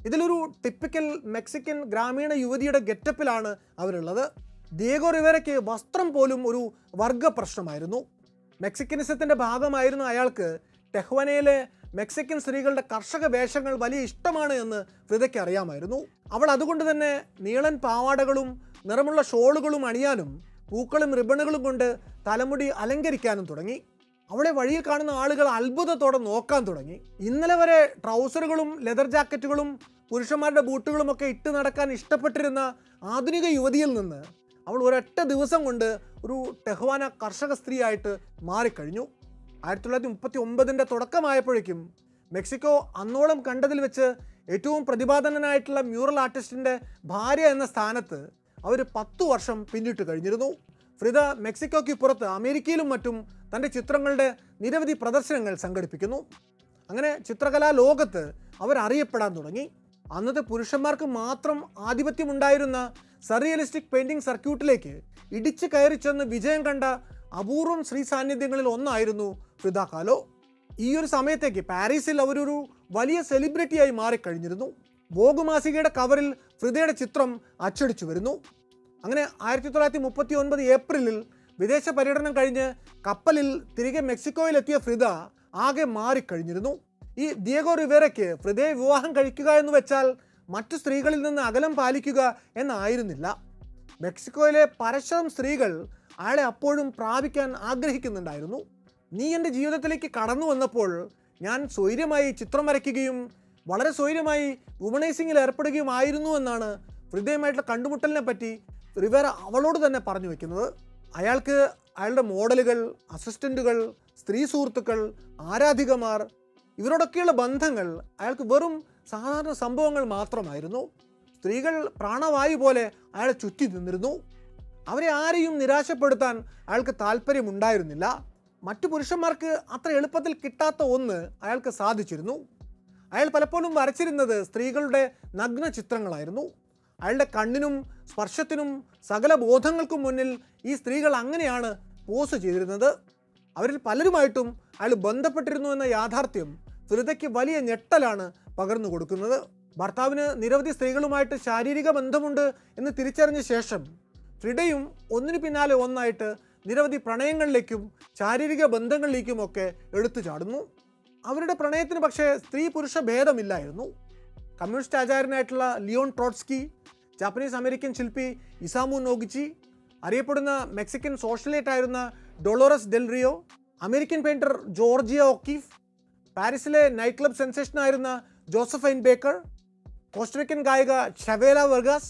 ഇതിലൊരു ടിപ്പിക്കൽ മെക്സിക്കൻ ഗ്രാമീണ യുവതിയുടെ ഗെറ്റപ്പിലാണ് അവരുള്ളത് ദിയേഗോ റിവേരയ്ക്ക് വസ്ത്രം പോലും ഒരു വർഗ പ്രശ്നമായിരുന്നു മെക്സിക്കനിസത്തിൻ്റെ ഭാഗമായിരുന്ന അയാൾക്ക് ടെഹ്വനയിലെ മെക്സിക്കൻ സ്ത്രീകളുടെ കർഷക വേഷങ്ങൾ വലിയ ഇഷ്ടമാണ് എന്ന് ഫ്രിദയ്ക്ക് അറിയാമായിരുന്നു അവൾ അതുകൊണ്ട് തന്നെ നീളൻ പാവാടകളും നിറമുള്ള ഷോളുകളും അണിയാനും പൂക്കളും റിബണുകളും കൊണ്ട് തലമുടി അലങ്കരിക്കാനും തുടങ്ങി അവളെ വഴിയിൽ കാണുന്ന ആളുകൾ അത്ഭുതത്തോടെ നോക്കാൻ തുടങ്ങി ഇന്നലെ വരെ ട്രൗസറുകളും ലെതർ ജാക്കറ്റുകളും പുരുഷന്മാരുടെ ബൂട്ടുകളും ഒക്കെ ഇട്ട് നടക്കാൻ ഇഷ്ടപ്പെട്ടിരുന്ന ആധുനിക യുവതിയിൽ നിന്ന് അവൾ ഒരൊറ്റ ദിവസം കൊണ്ട് ഒരു ടെഹ്വാന കർഷക സ്ത്രീയായിട്ട് മാറിക്കഴിഞ്ഞു ആയിരത്തി തൊള്ളായിരത്തി മുപ്പത്തി ഒമ്പതിൻ്റെ തുടക്കമായപ്പോഴേക്കും മെക്സിക്കോ അന്നോളം കണ്ടതിൽ വെച്ച് ഏറ്റവും പ്രതിപാദനനായിട്ടുള്ള മ്യൂറൽ ആർട്ടിസ്റ്റിൻ്റെ ഭാര്യ എന്ന സ്ഥാനത്ത് അവർ പത്തു വർഷം പിന്നിട്ട് കഴിഞ്ഞിരുന്നു ഫ്രിദ മെക്സിക്കോയ്ക്ക് പുറത്ത് അമേരിക്കയിലും മറ്റും തൻ്റെ ചിത്രങ്ങളുടെ നിരവധി പ്രദർശനങ്ങൾ സംഘടിപ്പിക്കുന്നു അങ്ങനെ ചിത്രകലാ ലോകത്ത് അവരറിയപ്പെടാൻ തുടങ്ങി അന്നത്തെ പുരുഷന്മാർക്ക് മാത്രം ആധിപത്യമുണ്ടായിരുന്ന സറിയലിസ്റ്റിക് പെയിൻറ്റിംഗ് സർക്യൂട്ടിലേക്ക് ഇടിച്ചു കയറി ചെന്ന് വിജയം കണ്ട അപൂർവം സ്ത്രീ സാന്നിധ്യങ്ങളിൽ ഒന്നായിരുന്നു ഫ്രിദ കാലോ ഈ ഒരു സമയത്തേക്ക് പാരീസിൽ അവരൊരു വലിയ സെലിബ്രിറ്റിയായി മാറിക്കഴിഞ്ഞിരുന്നു വോഗ് മാസികയുടെ കവറിൽ ഫ്രിദയുടെ ചിത്രം അച്ചടിച്ചു വരുന്നു അങ്ങനെ ആയിരത്തി തൊള്ളായിരത്തി മുപ്പത്തി ഒൻപത് ഏപ്രിലിൽ വിദേശ പര്യടനം കഴിഞ്ഞ് കപ്പലിൽ തിരികെ മെക്സിക്കോയിലെത്തിയ ഫ്രിദ ആകെ മാറിക്കഴിഞ്ഞിരുന്നു ഈ ദിയേഗോ റിവേറയ്ക്ക് ഫ്രിദയെ വിവാഹം കഴിക്കുക എന്ന് വെച്ചാൽ മറ്റു സ്ത്രീകളിൽ നിന്ന് അകലം പാലിക്കുക എന്നായിരുന്നില്ല മെക്സിക്കോയിലെ പരശരം സ്ത്രീകൾ അയാളെ അപ്പോഴും പ്രാപിക്കാൻ ആഗ്രഹിക്കുന്നുണ്ടായിരുന്നു നീ എൻ്റെ ജീവിതത്തിലേക്ക് കടന്നു വന്നപ്പോൾ ഞാൻ സ്വൈര്യമായി ചിത്രം വരയ്ക്കുകയും വളരെ സ്വൈര്യമായി വുമണൈസിങ്ങിൽ ഏർപ്പെടുകയുമായിരുന്നു എന്നാണ് ഹൃദയമായിട്ടുള്ള കണ്ടുമുട്ടലിനെ പറ്റി റിവേറ അവളോട് തന്നെ പറഞ്ഞു വെക്കുന്നത് അയാൾക്ക് അയാളുടെ മോഡലുകൾ അസിസ്റ്റൻറ്റുകൾ സ്ത്രീ സുഹൃത്തുക്കൾ ആരാധികമാർ ഇവരോടൊക്കെയുള്ള ബന്ധങ്ങൾ അയാൾക്ക് വെറും സാധാരണ സംഭവങ്ങൾ മാത്രമായിരുന്നു സ്ത്രീകൾ പ്രാണവായു പോലെ അയാളെ ചുറ്റി നിന്നിരുന്നു അവരെ ആരെയും നിരാശപ്പെടുത്താൻ അയാൾക്ക് താല്പര്യമുണ്ടായിരുന്നില്ല മറ്റു പുരുഷന്മാർക്ക് അത്ര എളുപ്പത്തിൽ കിട്ടാത്ത ഒന്ന് അയാൾക്ക് സാധിച്ചിരുന്നു അയാൾ പലപ്പോഴും വരച്ചിരുന്നത് സ്ത്രീകളുടെ നഗ്ന ചിത്രങ്ങളായിരുന്നു അയാളുടെ കണ്ണിനും സ്പർശത്തിനും സകല ബോധങ്ങൾക്കും മുന്നിൽ ഈ സ്ത്രീകൾ അങ്ങനെയാണ് പോസ് ചെയ്തിരുന്നത് അവരിൽ പലരുമായിട്ടും അയാൾ ബന്ധപ്പെട്ടിരുന്നു എന്ന യാഥാർത്ഥ്യം ഫിറുദയ്ക്ക് വലിയ ഞെട്ടലാണ് പകർന്നു കൊടുക്കുന്നത് ഭർത്താവിന് നിരവധി സ്ത്രീകളുമായിട്ട് ശാരീരിക ബന്ധമുണ്ട് എന്ന് തിരിച്ചറിഞ്ഞ ശേഷം ഫ്രിഡയും ഒന്നിനു പിന്നാലെ ഒന്നായിട്ട് നിരവധി പ്രണയങ്ങളിലേക്കും ശാരീരിക ബന്ധങ്ങളിലേക്കുമൊക്കെ എടുത്തു ചാടുന്നു അവരുടെ പ്രണയത്തിന് പക്ഷേ സ്ത്രീ പുരുഷ ഭേദമില്ലായിരുന്നു കമ്മ്യൂണിസ്റ്റ് ആചാര്യനായിട്ടുള്ള ലിയോൺ ട്രോട്സ്കി ജാപ്പനീസ് അമേരിക്കൻ ശില്പി ഇസാമു നോഗിച്ചി അറിയപ്പെടുന്ന മെക്സിക്കൻ സോഷ്യലേറ്റ് ആയിരുന്ന Dolores Del Rio American painter Georgia O'Keeffe പാരീസിലെ നൈറ്റ് ക്ലബ് സെൻസേഷനായിരുന്ന ജോസഫൈൻ ബേക്കർ കോസ്റ്ററിക്കൻ ഗായിക ഷവേല വെർഗാസ്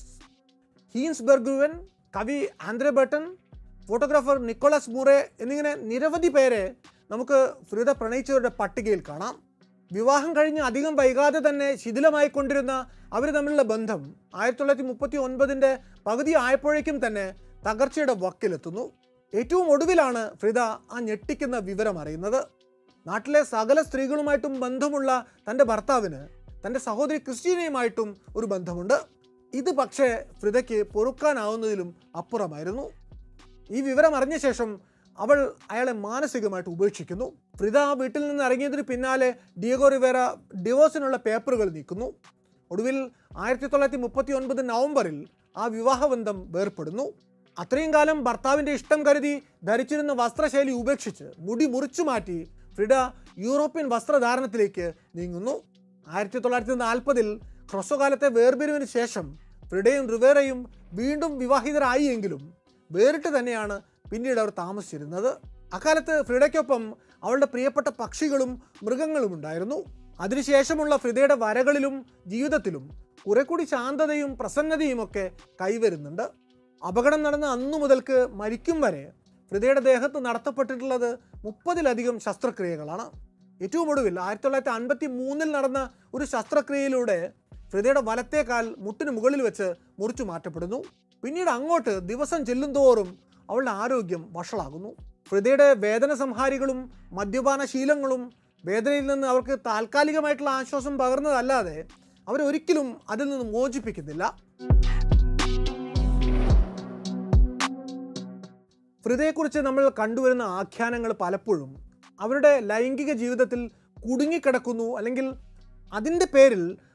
ഹീൻസ് ബെർഗുവൻ കവി Andre Breton photographer Nickolas Muray എന്നിങ്ങനെ നിരവധി പേരെ നമുക്ക് ഫ്രീദ പ്രണയിച്ചവരുടെ പട്ടികയിൽ കാണാം വിവാഹം കഴിഞ്ഞ് അധികം വൈകാതെ തന്നെ ശിഥിലമായിക്കൊണ്ടിരുന്ന അവർ തമ്മിലുള്ള ബന്ധം ആയിരത്തി തൊള്ളായിരത്തി മുപ്പത്തി ഒൻപതിൻ്റെ പകുതി ആയപ്പോഴേക്കും തന്നെ തകർച്ചയുടെ വക്കിലെത്തുന്നു ഏറ്റവും ഒടുവിലാണ് ഫ്രിദ ആ ഞെട്ടിക്കുന്ന വിവരം അറിയുന്നത് നാട്ടിലെ സകല സ്ത്രീകളുമായിട്ടും ബന്ധമുള്ള തൻ്റെ ഭർത്താവിന് തൻ്റെ സഹോദരി ക്രിസ്റ്റീനയുമായിട്ടും ഒരു ബന്ധമുണ്ട് ഇത് പക്ഷേ ഫ്രിദയ്ക്ക് പൊറുക്കാനാവുന്നതിലും അപ്പുറമായിരുന്നു ഈ വിവരം അറിഞ്ഞ ശേഷം അവൾ അയാളെ മാനസികമായിട്ട് ഉപേക്ഷിക്കുന്നു ഫ്രിദ ആ വീട്ടിൽ നിന്ന് ഇറങ്ങിയതിന് പിന്നാലെ ഡിയഗോ റിവേറ ഡിവോഴ്സിനുള്ള പേപ്പറുകൾ നീക്കുന്നു ഒടുവിൽ ആയിരത്തി തൊള്ളായിരത്തി മുപ്പത്തി ഒൻപത് നവംബറിൽ ആ വിവാഹബന്ധം വേർപ്പെടുന്നു അത്രയും കാലം ഭർത്താവിൻ്റെ ഇഷ്ടം കരുതി ധരിച്ചിരുന്ന വസ്ത്രശൈലി ഉപേക്ഷിച്ച് മുടി മുറിച്ചു മാറ്റി ഫ്രിഡ യൂറോപ്യൻ വസ്ത്രധാരണത്തിലേക്ക് നീങ്ങുന്നു ആയിരത്തി തൊള്ളായിരത്തി നാൽപ്പതിൽ ഹ്രസ്വകാലത്തെ വേർപിരിവിന് ശേഷം ഫ്രിഡയും റിവേറയും വീണ്ടും വിവാഹിതരായി എങ്കിലും വേറിട്ട് തന്നെയാണ് പിന്നീട് അവർ താമസിച്ചിരുന്നത് അക്കാലത്ത് ഫ്രിഡയ്ക്കൊപ്പം അവളുടെ പ്രിയപ്പെട്ട പക്ഷികളും മൃഗങ്ങളും ഉണ്ടായിരുന്നു അതിനുശേഷമുള്ള ഫ്രിദയുടെ വരകളിലും ജീവിതത്തിലും കുറെ കൂടി ശാന്തതയും പ്രസന്നതയും ഒക്കെ കൈവരുന്നുണ്ട് അപകടം നടന്ന അന്നു മുതൽക്ക് മരിക്കും വരെ ഫ്രിദയുടെ ദേഹത്ത് നടത്തപ്പെട്ടിട്ടുള്ളത് മുപ്പതിലധികം ശസ്ത്രക്രിയകളാണ് ഏറ്റവും ഒടുവിൽ ആയിരത്തി തൊള്ളായിരത്തി അൻപത്തി മൂന്നിൽ നടന്ന ഒരു ശസ്ത്രക്രിയയിലൂടെ ഫ്രിദയുടെ വലത്തെ കാൽ മുട്ടിന് മുകളിൽ വെച്ച് മുറിച്ചു മാറ്റപ്പെടുന്നു പിന്നീട് അങ്ങോട്ട് ദിവസം ചെല്ലുന്തോറും അവളുടെ ആരോഗ്യം വഷളാകുന്നു ഫ്രിദയുടെ വേദന സംഹാരികളും മദ്യപാന ശീലങ്ങളും വേദനയിൽ നിന്ന് അവർക്ക് താൽക്കാലികമായിട്ടുള്ള ആശ്വാസം പകർന്നതല്ലാതെ അവരൊരിക്കലും അതിൽ നിന്ന് മോചിപ്പിക്കുന്നില്ല ഫ്രിദയെക്കുറിച്ച് നമ്മൾ കണ്ടുവരുന്ന ആഖ്യാനങ്ങൾ പലപ്പോഴും അവരുടെ ലൈംഗിക ജീവിതത്തിൽ കുടുങ്ങിക്കിടക്കുന്നു അല്ലെങ്കിൽ അതിൻ്റെ പേരിൽ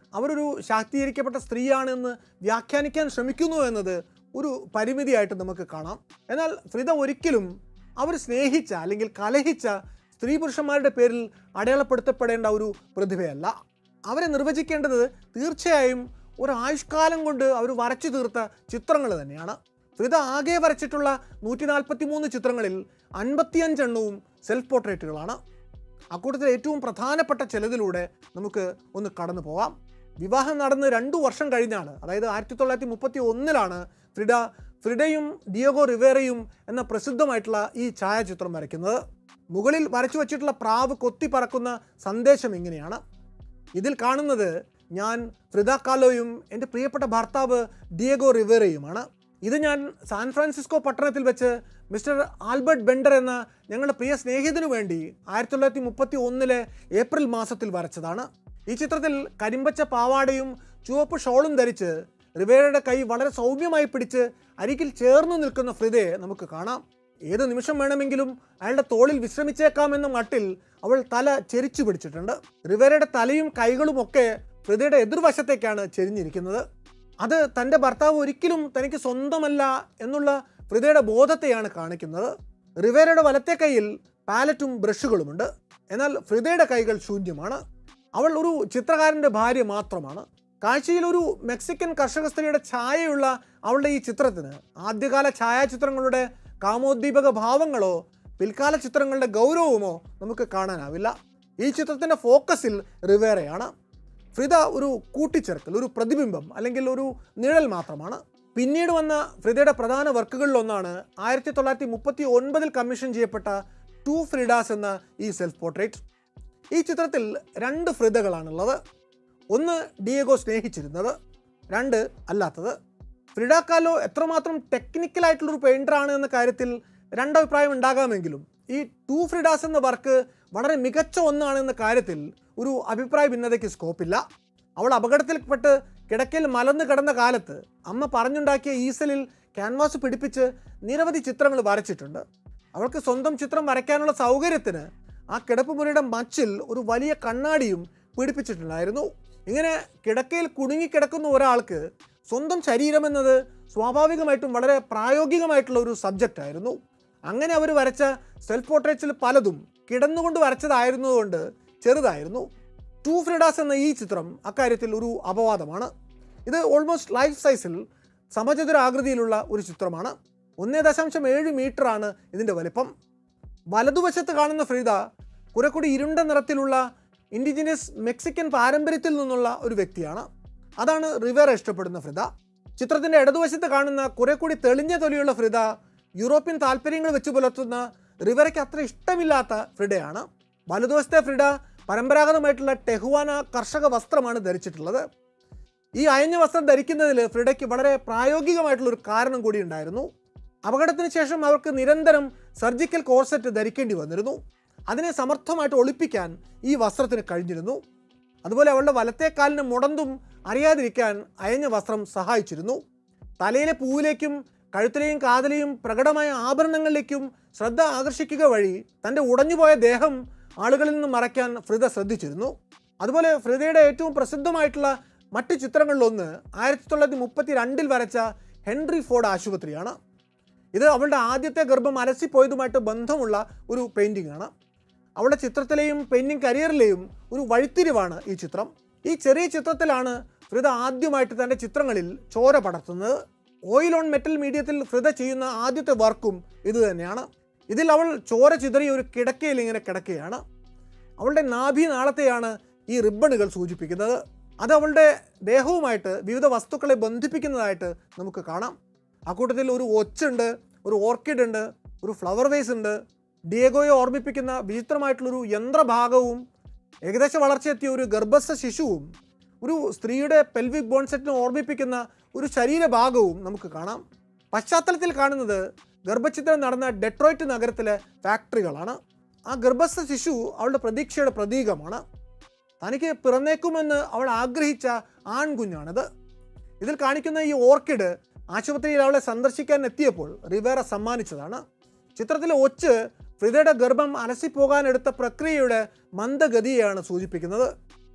അവരൊരു ശാക്തീകരിക്കപ്പെട്ട സ്ത്രീയാണെന്ന് വ്യാഖ്യാനിക്കാൻ ശ്രമിക്കുന്നു എന്നത് ഒരു പരിമിതിയായിട്ട് നമുക്ക് കാണാം എന്നാൽ ഫ്രിദ ഒരിക്കലും അവർ സ്നേഹിച്ച അല്ലെങ്കിൽ കലഹിച്ച സ്ത്രീ പുരുഷന്മാരുടെ പേരിൽ അടയാളപ്പെടുത്തപ്പെടേണ്ട ഒരു പ്രതിഭയല്ല അവരെ നിർവചിക്കേണ്ടത് തീർച്ചയായും ഒരു ആയുഷ്കാലം കൊണ്ട് അവർ വരച്ചു തീർത്ത ചിത്രങ്ങൾ തന്നെയാണ് ഫ്രിദ ആകെ വരച്ചിട്ടുള്ള നൂറ്റി നാൽപ്പത്തി മൂന്ന് ചിത്രങ്ങളിൽ അൻപത്തിയഞ്ചെണ്ണവും സെൽഫ് പോർട്രേറ്റുകളാണ് അക്കൂട്ടത്തിൽ ഏറ്റവും പ്രധാനപ്പെട്ട ചിലതിലൂടെ നമുക്ക് ഒന്ന് കടന്നു പോവാം വിവാഹം നടന്ന് രണ്ടു വർഷം കഴിഞ്ഞാണ് അതായത് ആയിരത്തി തൊള്ളായിരത്തി മുപ്പത്തി ഒന്നിലാണ് ഫ്രിഡ ഫ്രിഡയും ഡിയോഗോ റിവേറയും എന്ന പ്രസിദ്ധമായിട്ടുള്ള ഈ ഛായാചിത്രം വരയ്ക്കുന്നത് മുകളിൽ വരച്ചു വച്ചിട്ടുള്ള പ്രാവ് കൊത്തി പറക്കുന്ന സന്ദേശം ഇങ്ങനെയാണ് ഇതിൽ കാണുന്നത് ഞാൻ ഫ്രിദ കാലോയും എൻ്റെ പ്രിയപ്പെട്ട ഭർത്താവ് ഡിയഗോ റിവേറയുമാണ് ഇത് ഞാൻ സാൻ ഫ്രാൻസിസ്കോ പട്ടണത്തിൽ വെച്ച് മിസ്റ്റർ ആൽബർട്ട് ബെൻഡർ എന്ന ഞങ്ങളുടെ പ്രിയ സ്നേഹിതനു വേണ്ടി ആയിരത്തി തൊള്ളായിരത്തി മുപ്പത്തി ഒന്നിലെ ഏപ്രിൽ മാസത്തിൽ വരച്ചതാണ് ഈ ചിത്രത്തിൽ കരിമ്പച്ച പാവാടയും ചുവപ്പ് ഷോളും ധരിച്ച് റിവേറയുടെ കൈ വളരെ സൗമ്യമായി പിടിച്ച് അരികിൽ ചേർന്നു നിൽക്കുന്ന ഫ്രിദയെ നമുക്ക് കാണാം ഏത് നിമിഷം വേണമെങ്കിലും അയാളുടെ തോളിൽ വിശ്രമിച്ചേക്കാമെന്ന മട്ടിൽ അവൾ തല ചെരിച്ചു പിടിച്ചിട്ടുണ്ട് റിവേറയുടെ തലയും കൈകളും ഒക്കെ ഫ്രിദയുടെ എതിർവശത്തേക്കാണ് ചെരിഞ്ഞിരിക്കുന്നത് അത് തൻ്റെ ഭർത്താവ് ഒരിക്കലും തനിക്ക് സ്വന്തമല്ല എന്നുള്ള ഫ്രിദയുടെ ബോധത്തെയാണ് കാണിക്കുന്നത് റിവേറയുടെ വലത്തെ കൈയിൽ പാലറ്റും ബ്രഷുകളുമുണ്ട് എന്നാൽ ഫ്രിദയുടെ കൈകൾ ശൂന്യമാണ് അവൾ ഒരു ചിത്രകാരൻ്റെ ഭാര്യ മാത്രമാണ് കാഴ്ചയിൽ ഒരു മെക്സിക്കൻ കർഷക സ്ത്രീയുടെ ഛായയുള്ള അവളുടെ ഈ ചിത്രത്തിന് ആദ്യകാല ഛായാചിത്രങ്ങളുടെ കാമോദ്ദീപക ഭാവങ്ങളോ പിൽക്കാല ചിത്രങ്ങളുടെ ഗൗരവമോ നമുക്ക് കാണാനാവില്ല ഈ ചിത്രത്തിൻ്റെ ഫോക്കസിൽ റിവേറയാണ് ഫ്രിദ ഒരു കൂട്ടിച്ചേർക്കൽ ഒരു പ്രതിബിംബം അല്ലെങ്കിൽ ഒരു നിഴൽ മാത്രമാണ് പിന്നീട് വന്ന ഫ്രിദയുടെ പ്രധാന വർക്കുകളിലൊന്നാണ് ആയിരത്തി തൊള്ളായിരത്തി മുപ്പത്തി ഒൻപതിൽ കമ്മീഷൻ ചെയ്യപ്പെട്ട ടു ഫ്രിഡാസ് എന്ന ഈ സെൽഫ് പോർട്രേറ്റ് ഈ ചിത്രത്തിൽ രണ്ട് ഫ്രിദകളാണുള്ളത് ഒന്ന് ഡിയേഗോ സ്നേഹിച്ചിരുന്നത് രണ്ട് അല്ലാത്തത് ഫ്രിഡ കാലോ എത്രമാത്രം ടെക്നിക്കലായിട്ടുള്ളൊരു പെയിൻറ്ററാണ് എന്ന കാര്യത്തിൽ രണ്ടഭിപ്രായം ഉണ്ടാകാമെങ്കിലും ഈ ടു ഫ്രിഡാസ് എന്ന വർക്ക് വളരെ മികച്ച ഒന്നാണ് എന്ന കാര്യത്തിൽ ഒരു അഭിപ്രായ ഭിന്നതയ്ക്ക് സ്കോപ്പില്ല അവൾ അപകടത്തിൽപ്പെട്ട് കിടക്കയിൽ മലന്ന് കിടന്ന കാലത്ത് അമ്മ പറഞ്ഞുണ്ടാക്കിയ ഈസലിൽ ക്യാൻവാസ് പിടിപ്പിച്ച് നിരവധി ചിത്രങ്ങൾ വരച്ചിട്ടുണ്ട് അവൾക്ക് സ്വന്തം ചിത്രം വരയ്ക്കാനുള്ള സൗകര്യത്തിന് ആ കിടപ്പുമുറിയുടെ മച്ചിൽ ഒരു വലിയ കണ്ണാടിയും പിടിപ്പിച്ചിട്ടുണ്ടായിരുന്നു ഇങ്ങനെ കിടക്കയിൽ കുടുങ്ങിക്കിടക്കുന്ന ഒരാൾക്ക് സ്വന്തം ശരീരം എന്നത് സ്വാഭാവികമായിട്ടും വളരെ പ്രായോഗികമായിട്ടുള്ള ഒരു സബ്ജക്റ്റ് ആയിരുന്നു അങ്ങനെ അവർ വരച്ച സെൽഫ് പോർട്രേറ്റ്സിൽ പലതും കിടന്നുകൊണ്ട് വരച്ചതായിരുന്നതുകൊണ്ട് ചെറുതായിരുന്നു ടു ഫ്രിഡാസ് എന്ന ഈ ചിത്രം അക്കാര്യത്തിൽ ഒരു അപവാദമാണ് ഇത് ഓൾമോസ്റ്റ് ലൈഫ് സൈസിൽ സമചതുരാകൃതിയിലുള്ള ഒരു ചിത്രമാണ് ഒന്നേ ദശാംശം ഏഴ് മീറ്ററാണ് ഇതിൻ്റെ വലിപ്പം വലതുവശത്ത് കാണുന്ന ഫ്രീദ കുറെ കൂടി ഇരുണ്ട നിറത്തിലുള്ള ഇൻഡിജിനിയസ് മെക്സിക്കൻ പാരമ്പര്യത്തിൽ നിന്നുള്ള ഒരു വ്യക്തിയാണ് അതാണ് റിവേറ ഇഷ്ടപ്പെടുന്ന ഫ്രിദ ചിത്രത്തിൻ്റെ ഇടതുവശത്ത് കാണുന്ന കുറെ കൂടി തെളിഞ്ഞ തൊലിയുള്ള ഫ്രിദ യൂറോപ്യൻ താല്പര്യങ്ങൾ വെച്ച് പുലർത്തുന്ന റിവേറയ്ക്ക് അത്ര ഇഷ്ടമില്ലാത്ത ഫ്രിഡയാണ് വലതുവശത്തെ ഫ്രിഡ പരമ്പരാഗതമായിട്ടുള്ള ടെഹുവാന കർഷക വസ്ത്രമാണ് ധരിച്ചിട്ടുള്ളത് ഈ അയഞ്ഞ വസ്ത്രം ധരിക്കുന്നതിൽ ഫ്രിഡയ്ക്ക് വളരെ പ്രായോഗികമായിട്ടുള്ള ഒരു കാരണം കൂടി ഉണ്ടായിരുന്നു അപകടത്തിന് ശേഷം അവർക്ക് നിരന്തരം സർജിക്കൽ കോർസെറ്റ് ധരിക്കേണ്ടി വന്നിരുന്നു അതിനെ സമർത്ഥമായിട്ട് ഒളിപ്പിക്കാൻ ഈ വസ്ത്രത്തിന് കഴിഞ്ഞിരുന്നു അതുപോലെ അവളുടെ വലത്തെ കാലിന് മുടന്തും അറിയാതിരിക്കാൻ അയഞ്ഞ വസ്ത്രം സഹായിച്ചിരുന്നു തലയിലെ പൂവിലേക്കും കഴുത്തിലെയും കാതിലെയും പ്രകടമായ ആഭരണങ്ങളിലേക്കും ശ്രദ്ധ ആകർഷിക്കുക വഴി തൻ്റെ ഉടഞ്ഞുപോയ ദേഹം ആളുകളിൽ നിന്ന് മറയ്ക്കാൻ ഫ്രിദ ശ്രദ്ധിച്ചിരുന്നു അതുപോലെ ഫ്രിദയുടെ ഏറ്റവും പ്രസിദ്ധമായിട്ടുള്ള മറ്റ് ചിത്രങ്ങളിലൊന്ന് ആയിരത്തി തൊള്ളായിരത്തി മുപ്പത്തി രണ്ടിൽ വരച്ച ഹെൻറി ഫോർഡ് ആശുപത്രിയാണ് ഇത് അവളുടെ ആദ്യത്തെ ഗർഭം അലസിപ്പോയതുമായിട്ട് ബന്ധമുള്ള ഒരു പെയിൻറ്റിംഗ് ആണ് അവളുടെ ചിത്രത്തിലെയും പെയിൻറ്റിംഗ് കരിയറിലെയും ഒരു വഴിത്തിരിവാണ് ഈ ചിത്രം ഈ ചെറിയ ചിത്രത്തിലാണ് ഫ്രിദ ആദ്യമായിട്ട് തൻ്റെ ചിത്രങ്ങളിൽ ചോര പടർത്തുന്നത് ഓയിൽ ഓൺ മെറ്റൽ മീഡിയത്തിൽ ഫ്രിദ ചെയ്യുന്ന ആദ്യത്തെ വർക്കും ഇത് തന്നെയാണ് ഇതിൽ അവൾ ചോര ചിതറിയ ഒരു കിടക്കയിൽ ഇങ്ങനെ കിടക്കുകയാണ് അവളുടെ നാഭി നാളത്തെയാണ് ഈ റിബണുകൾ സൂചിപ്പിക്കുന്നത് അത് അവളുടെ ദേഹവുമായിട്ട് വിവിധ വസ്തുക്കളെ ബന്ധിപ്പിക്കുന്നതായിട്ട് നമുക്ക് കാണാം അക്കൂട്ടത്തിൽ ഒരു ഒച്ചുണ്ട് ഒരു ഓർക്കിഡ് ഉണ്ട് ഒരു ഫ്ലവർ വേസ് ഉണ്ട് ഡിയേഗോയെ ഓർമ്മിപ്പിക്കുന്ന വിചിത്രമായിട്ടുള്ളൊരു യന്ത്രഭാഗവും ഏകദേശം വളർച്ചയെത്തിയ ഒരു ഗർഭസ്ഥ ശിശുവും ഒരു സ്ത്രീയുടെ പെൽവിക് ബോൺസെറ്റിനെ ഓർമ്മിപ്പിക്കുന്ന ഒരു ശരീരഭാഗവും നമുക്ക് കാണാം പശ്ചാത്തലത്തിൽ കാണുന്നത് ഗർഭചിത്രം നടന്ന ഡെട്രോയിറ്റ് നഗരത്തിലെ ഫാക്ടറികളാണ് ആ ഗർഭസ്ഥ ശിശു അവളുടെ പ്രതീക്ഷയുടെ പ്രതീകമാണ് തനിക്ക് പിറന്നേക്കുമെന്ന് അവൾ ആഗ്രഹിച്ച ആൺകുഞ്ഞാണിത് ഇതിൽ കാണിക്കുന്ന ഈ ഓർക്കിഡ് ആശുപത്രിയിൽ അവളെ സന്ദർശിക്കാൻ എത്തിയപ്പോൾ റിവേറ സമ്മാനിച്ചതാണ് ചിത്രത്തിലെ ഒച്ച് ഫ്രിദയുടെ ഗർഭം അലസിപ്പോകാനെടുത്ത പ്രക്രിയയുടെ മന്ദഗതിയെയാണ് സൂചിപ്പിക്കുന്നത്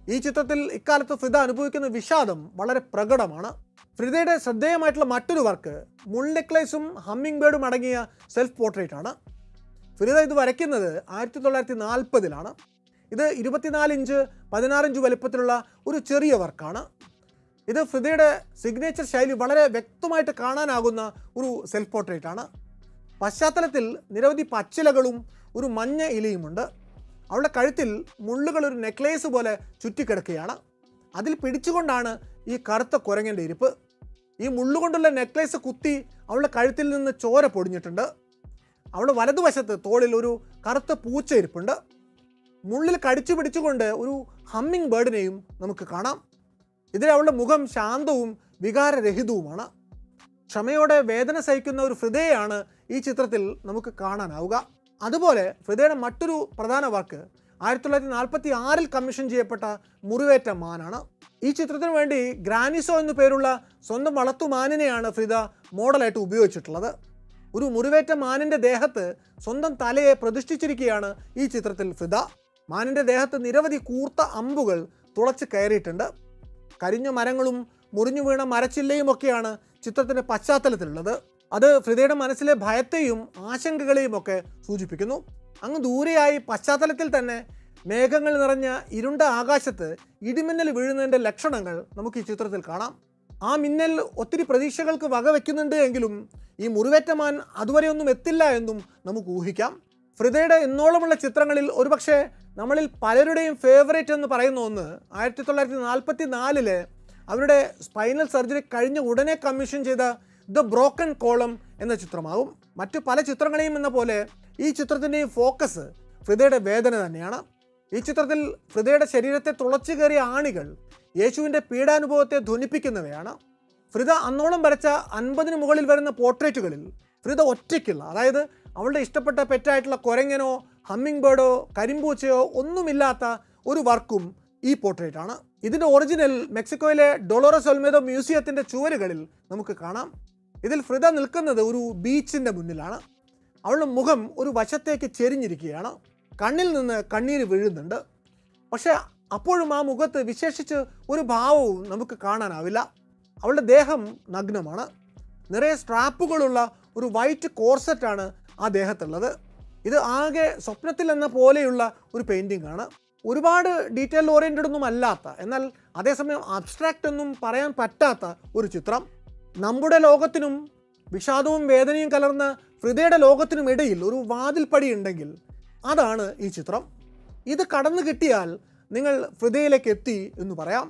ഈ ചിത്രത്തിൽ ഇക്കാലത്ത് ഫ്രിദ അനുഭവിക്കുന്ന വിഷാദം വളരെ പ്രകടമാണ് ഫ്രിദയുടെ ശ്രദ്ധേയമായിട്ടുള്ള മറ്റൊരു വർക്ക് മുൾ നെക്ലേസും ഹമ്മിങ് ബേർഡും അടങ്ങിയ സെൽഫ് പോർട്രേറ്റ് ആണ് ഫിരിത ഇത് വരയ്ക്കുന്നത് ആയിരത്തി തൊള്ളായിരത്തി നാൽപ്പതിലാണ് ഇത് ഇരുപത്തിനാല് ഇഞ്ച് പതിനാറ് ഇഞ്ച് വലിപ്പത്തിലുള്ള ഒരു ചെറിയ വർക്കാണ് ഇത് ഫിദയുടെ സിഗ്നേച്ചർ ശൈലി വളരെ വ്യക്തമായിട്ട് കാണാനാകുന്ന ഒരു സെൽഫ് പോർട്രേറ്റ് ആണ് പശ്ചാത്തലത്തിൽ നിരവധി പച്ചിലകളും ഒരു മഞ്ഞ ഇലയുമുണ്ട് അവളുടെ കഴുത്തിൽ മുള്ളുകൾ ഒരു നെക്ലേസ് പോലെ ചുറ്റിക്കിടക്കുകയാണ് അതിൽ പിടിച്ചുകൊണ്ടാണ് ഈ കറുത്ത കുരങ്ങൻ്റെ ഇരിപ്പ് ഈ മുള്ളുകൊണ്ടുള്ള നെക്ലേസ് കുത്തി അവളുടെ കഴുത്തിൽ നിന്ന് ചോര പൊടിഞ്ഞിട്ടുണ്ട് അവളുടെ വലതുവശത്ത് തോളിൽ ഒരു കറുത്ത പൂച്ച ഇരിപ്പുണ്ട് മുള്ളിൽ കടിച്ചു പിടിച്ചുകൊണ്ട് ഒരു ഹമ്മിങ് ബേർഡിനെയും നമുക്ക് കാണാം ഇതിൽ അവളുടെ മുഖം ശാന്തവും വികാരരഹിതവുമാണ് ക്ഷമയോടെ വേദന സഹിക്കുന്ന ഒരു ഹൃദയാണ് ഈ ചിത്രത്തിൽ നമുക്ക് കാണാനാവുക അതുപോലെ ഹൃദയയുടെ മറ്റൊരു പ്രധാന വാക്ക് ആയിരത്തി തൊള്ളായിരത്തി നാൽപ്പത്തി ആറിൽ കമ്മീഷൻ ചെയ്യപ്പെട്ട മുറിവേറ്റ മാനാണ് ഈ ചിത്രത്തിന് വേണ്ടി ഗ്രാനിസോ എന്നു പേരുള്ള സ്വന്തം വളർത്തുമാനിനെയാണ് ഫ്രിദ മോഡലായിട്ട് ഉപയോഗിച്ചിട്ടുള്ളത് ഒരു മുറിവേറ്റ മാനിൻ്റെ ദേഹത്ത് സ്വന്തം തലയെ പ്രതിഷ്ഠിച്ചിരിക്കുകയാണ് ഈ ചിത്രത്തിൽ ഫ്രിദ മാനിൻ്റെ ദേഹത്ത് നിരവധി കൂർത്ത അമ്പുകൾ തുളച്ച് കയറിയിട്ടുണ്ട് കരിഞ്ഞ മരങ്ങളും മുറിഞ്ഞു വീണ മരച്ചില്ലയും ഒക്കെയാണ് ചിത്രത്തിൻ്റെ പശ്ചാത്തലത്തിലുള്ളത് അത് ഫ്രിദയുടെ മനസ്സിലെ ഭയത്തെയും ആശങ്കകളെയും ഒക്കെ സൂചിപ്പിക്കുന്നു അങ്ങ് ദൂരെയായി പശ്ചാത്തലത്തിൽ തന്നെ മേഘങ്ങൾ നിറഞ്ഞ ഇരുണ്ട ആകാശത്ത് ഇടിമിന്നൽ വീഴുന്നതിൻ്റെ ലക്ഷണങ്ങൾ നമുക്ക് ഈ ചിത്രത്തിൽ കാണാം ആ മിന്നൽ ഒത്തിരി പ്രതീക്ഷകൾക്ക് വകവെക്കുന്നുണ്ട് എങ്കിലും ഈ മുറിവേറ്റമാൻ അതുവരെയൊന്നും എത്തില്ല എന്നും നമുക്ക് ഊഹിക്കാം ഫ്രിദയുടെ എന്നോളമുള്ള ചിത്രങ്ങളിൽ ഒരുപക്ഷെ നമ്മളിൽ പലരുടെയും ഫേവറേറ്റ് എന്ന് പറയുന്ന ഒന്ന് ആയിരത്തി തൊള്ളായിരത്തി നാൽപ്പത്തി നാലില് അവരുടെ സ്പൈനൽ സർജറി കഴിഞ്ഞ ഉടനെ കമ്മീഷൻ ചെയ്ത ദ ബ്രോക്കൺ കോളം എന്ന ചിത്രമാകും മറ്റു പല ചിത്രങ്ങളെയും എന്ന പോലെ ഈ ചിത്രത്തിൻ്റെയും ഫോക്കസ് ഫ്രിദയുടെ വേദന തന്നെയാണ് ഈ ചിത്രത്തിൽ ഫ്രിദയുടെ ശരീരത്തെ തുളച്ചു കയറിയ ആണികൾ യേശുവിൻ്റെ പീഡാനുഭവത്തെ ധ്വനിപ്പിക്കുന്നവയാണ് ഫ്രിദ അന്നോളം വരച്ച അൻപതിന് മുകളിൽ വരുന്ന പോർട്രേറ്റുകളിൽ ഫ്രിദ ഒറ്റയ്ക്കുള്ള അതായത് അവളുടെ ഇഷ്ടപ്പെട്ട പെറ്റായിട്ടുള്ള കുരങ്ങനോ ഹമ്മിങ് ബേർഡോ കരിമ്പൂച്ചയോ ഒന്നുമില്ലാത്ത ഒരു വർക്കും ഈ പോർട്രേറ്റ് ആണ് ഇതിൻ്റെ ഒറിജിനൽ മെക്സിക്കോയിലെ ഡൊളോറസ് ഒൽമേദോ മ്യൂസിയത്തിൻ്റെ ചുവരുകളിൽ നമുക്ക് കാണാം ഇതിൽ ഫ്രിദ നിൽക്കുന്നത് ഒരു ബീച്ചിൻ്റെ മുന്നിലാണ് അവളുടെ മുഖം ഒരു വശത്തേക്ക് ചെരിഞ്ഞിരിക്കുകയാണ് കണ്ണിൽ നിന്ന് കണ്ണീര് വീഴുന്നുണ്ട് പക്ഷേ അപ്പോഴും ആ മുഖത്ത് വിശേഷിച്ച് ഒരു ഭാവവും നമുക്ക് കാണാനാവില്ല അവളുടെ ദേഹം നഗ്നമാണ് നിറയെ സ്ട്രാപ്പുകളുള്ള ഒരു വൈറ്റ് കോർസെറ്റാണ് ആ ദേഹത്തുള്ളത് ഇത് ആകെ സ്വപ്നത്തിൽ എന്ന പോലെയുള്ള ഒരു പെയിൻറ്റിംഗ് ആണ് ഒരുപാട് ഡീറ്റെയിൽ ഓറിയൻറ്റഡ് ഒന്നും അല്ലാത്ത എന്നാൽ അതേസമയം അബ്സ്ട്രാക്റ്റ് ഒന്നും പറയാൻ പറ്റാത്ത ഒരു ചിത്രം നമ്മുടെ ലോകത്തിനും വിഷാദവും വേദനയും കലർന്ന ഹൃദയയുടെ ലോകത്തിനും ഇടയിൽ ഒരു വാതിൽപ്പടി ഉണ്ടെങ്കിൽ അതാണ് ഈ ചിത്രം ഇത് കടന്നു കിട്ടിയാൽ നിങ്ങൾ ഹൃദയയിലേക്ക് എത്തി എന്ന് പറയാം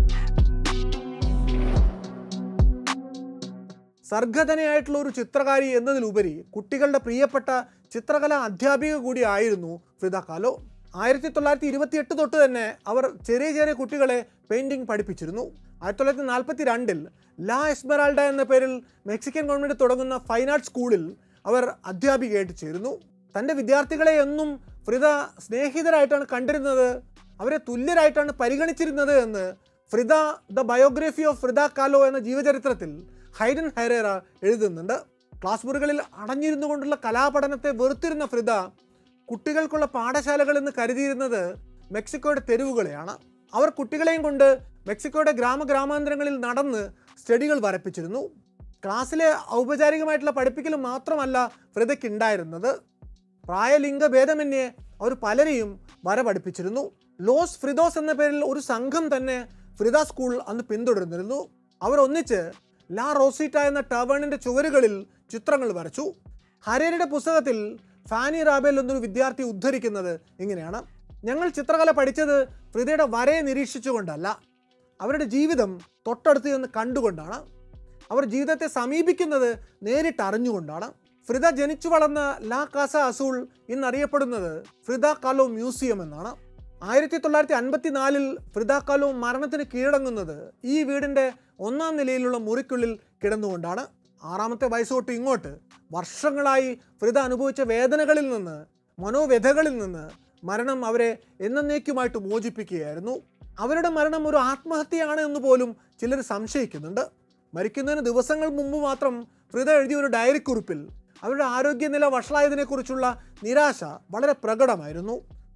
സർഗധനയായിട്ടുള്ള ഒരു ചിത്രകാരി എന്നതിലുപരി കുട്ടികളുടെ പ്രിയപ്പെട്ട ചിത്രകലാ അധ്യാപിക കൂടിയായിരുന്നു ഫ്രിദ കാലോ ആയിരത്തി തൊള്ളായിരത്തി ഇരുപത്തി എട്ട് തൊട്ട് തന്നെ അവർ ചെറിയ ചെറിയ കുട്ടികളെ പെയിൻറ്റിംഗ് പഠിപ്പിച്ചിരുന്നു ആയിരത്തി തൊള്ളായിരത്തി നാൽപ്പത്തി രണ്ടിൽ ലാ എസ്മെറാൾഡ എന്ന പേരിൽ മെക്സിക്കൻ ഗവൺമെൻറ് തുടങ്ങുന്ന ഫൈൻ ആർട്ട് സ്കൂളിൽ അവർ അധ്യാപികയായിട്ട് ചേരുന്നു തൻ്റെ വിദ്യാർത്ഥികളെ എന്നും ഫ്രിദ സ്നേഹിതരായിട്ടാണ് കണ്ടിരുന്നത് അവരെ തുല്യരായിട്ടാണ് പരിഗണിച്ചിരുന്നത് എന്ന് Frida the biography of Frida Kahlo എന്ന ജീവചരിത്രത്തിൽ ഹൈഡൻ ഹൈറേറ എഴുതുന്നുണ്ട് ക്ലാസ് മുറികളിൽ അടഞ്ഞിരുന്നു കൊണ്ടുള്ള കലാപഠനത്തെ വെറുത്തിരുന്ന ഫ്രിദ കുട്ടികൾക്കുള്ള പാഠശാലകൾ എന്ന് കരുതിയിരുന്നത് മെക്സിക്കോയുടെ തെരുവുകളെയാണ് അവർ കുട്ടികളെയും കൊണ്ട് മെക്സിക്കോയുടെ ഗ്രാമഗ്രാമാന്തരങ്ങളിൽ നടന്ന് സ്റ്റഡികൾ വരപ്പിച്ചിരുന്നു ക്ലാസ്സിലെ ഔപചാരികമായിട്ടുള്ള പഠിപ്പിക്കൽ മാത്രമല്ല ഫ്രിദയ്ക്ക് ഉണ്ടായിരുന്നത് പ്രായലിംഗ ഭേദമന്യേ അവർ പലരെയും വര പഠിപ്പിച്ചിരുന്നു ലോസ് ഫ്രിദോസ് എന്ന പേരിൽ ഒരു സംഘം തന്നെ ഫ്രിദ സ്കൂൾ അന്ന് പിന്തുടർന്നിരുന്നു അവർ ഒന്നിച്ച് ലാ റോസീറ്റ എന്ന ടവേണിൻ്റെ ചുവരുകളിൽ ചിത്രങ്ങൾ വരച്ചു ഹരേരുടെ പുസ്തകത്തിൽ ഫാനി റാബേൽ എന്നൊരു വിദ്യാർത്ഥി ഉദ്ധരിക്കുന്നത് ഇങ്ങനെയാണ് ഞങ്ങൾ ചിത്രകല പഠിച്ചത് ഫ്രിദയുടെ വരയെ നിരീക്ഷിച്ചുകൊണ്ടല്ല അവരുടെ ജീവിതം തൊട്ടടുത്ത് നിന്ന് കണ്ടുകൊണ്ടാണ് അവർ ജീവിതത്തെ സമീപിക്കുന്നത് നേരിട്ട് അറിഞ്ഞുകൊണ്ടാണ് ഫ്രിദ ജനിച്ചു വളർന്ന ലാ കാസ അസൂൾ ഇന്നറിയപ്പെടുന്നത് ഫ്രിദ കാലോ മ്യൂസിയം എന്നാണ് ആയിരത്തി തൊള്ളായിരത്തി അൻപത്തി നാലിൽ ഫ്രിദ കാലോ മരണത്തിന് കീഴടങ്ങുന്നത് ഈ വീടിൻ്റെ ഒന്നാം നിലയിലുള്ള മുറിക്കുള്ളിൽ കിടന്നുകൊണ്ടാണ് ആറാമത്തെ വയസ്സ് തൊട്ട് ഇങ്ങോട്ട് വർഷങ്ങളായി ഫ്രിദ അനുഭവിച്ച വേദനകളിൽ നിന്ന് മനോവ്യഥകളിൽ നിന്ന് മരണം അവരെ എന്നേക്കുമായിട്ട് മോചിപ്പിക്കുകയായിരുന്നു അവരുടെ മരണം ഒരു ആത്മഹത്യയാണ് എന്ന് പോലും ചിലർ സംശയിക്കുന്നുണ്ട് മരിക്കുന്നതിന് ദിവസങ്ങൾ മുമ്പ് മാത്രം ഫ്രിദ എഴുതിയ ഒരു ഡയറി കുറിപ്പിൽ അവരുടെ ആരോഗ്യനില വഷളായതിനെക്കുറിച്ചുള്ള നിരാശ വളരെ പ്രകടമായിരുന്നു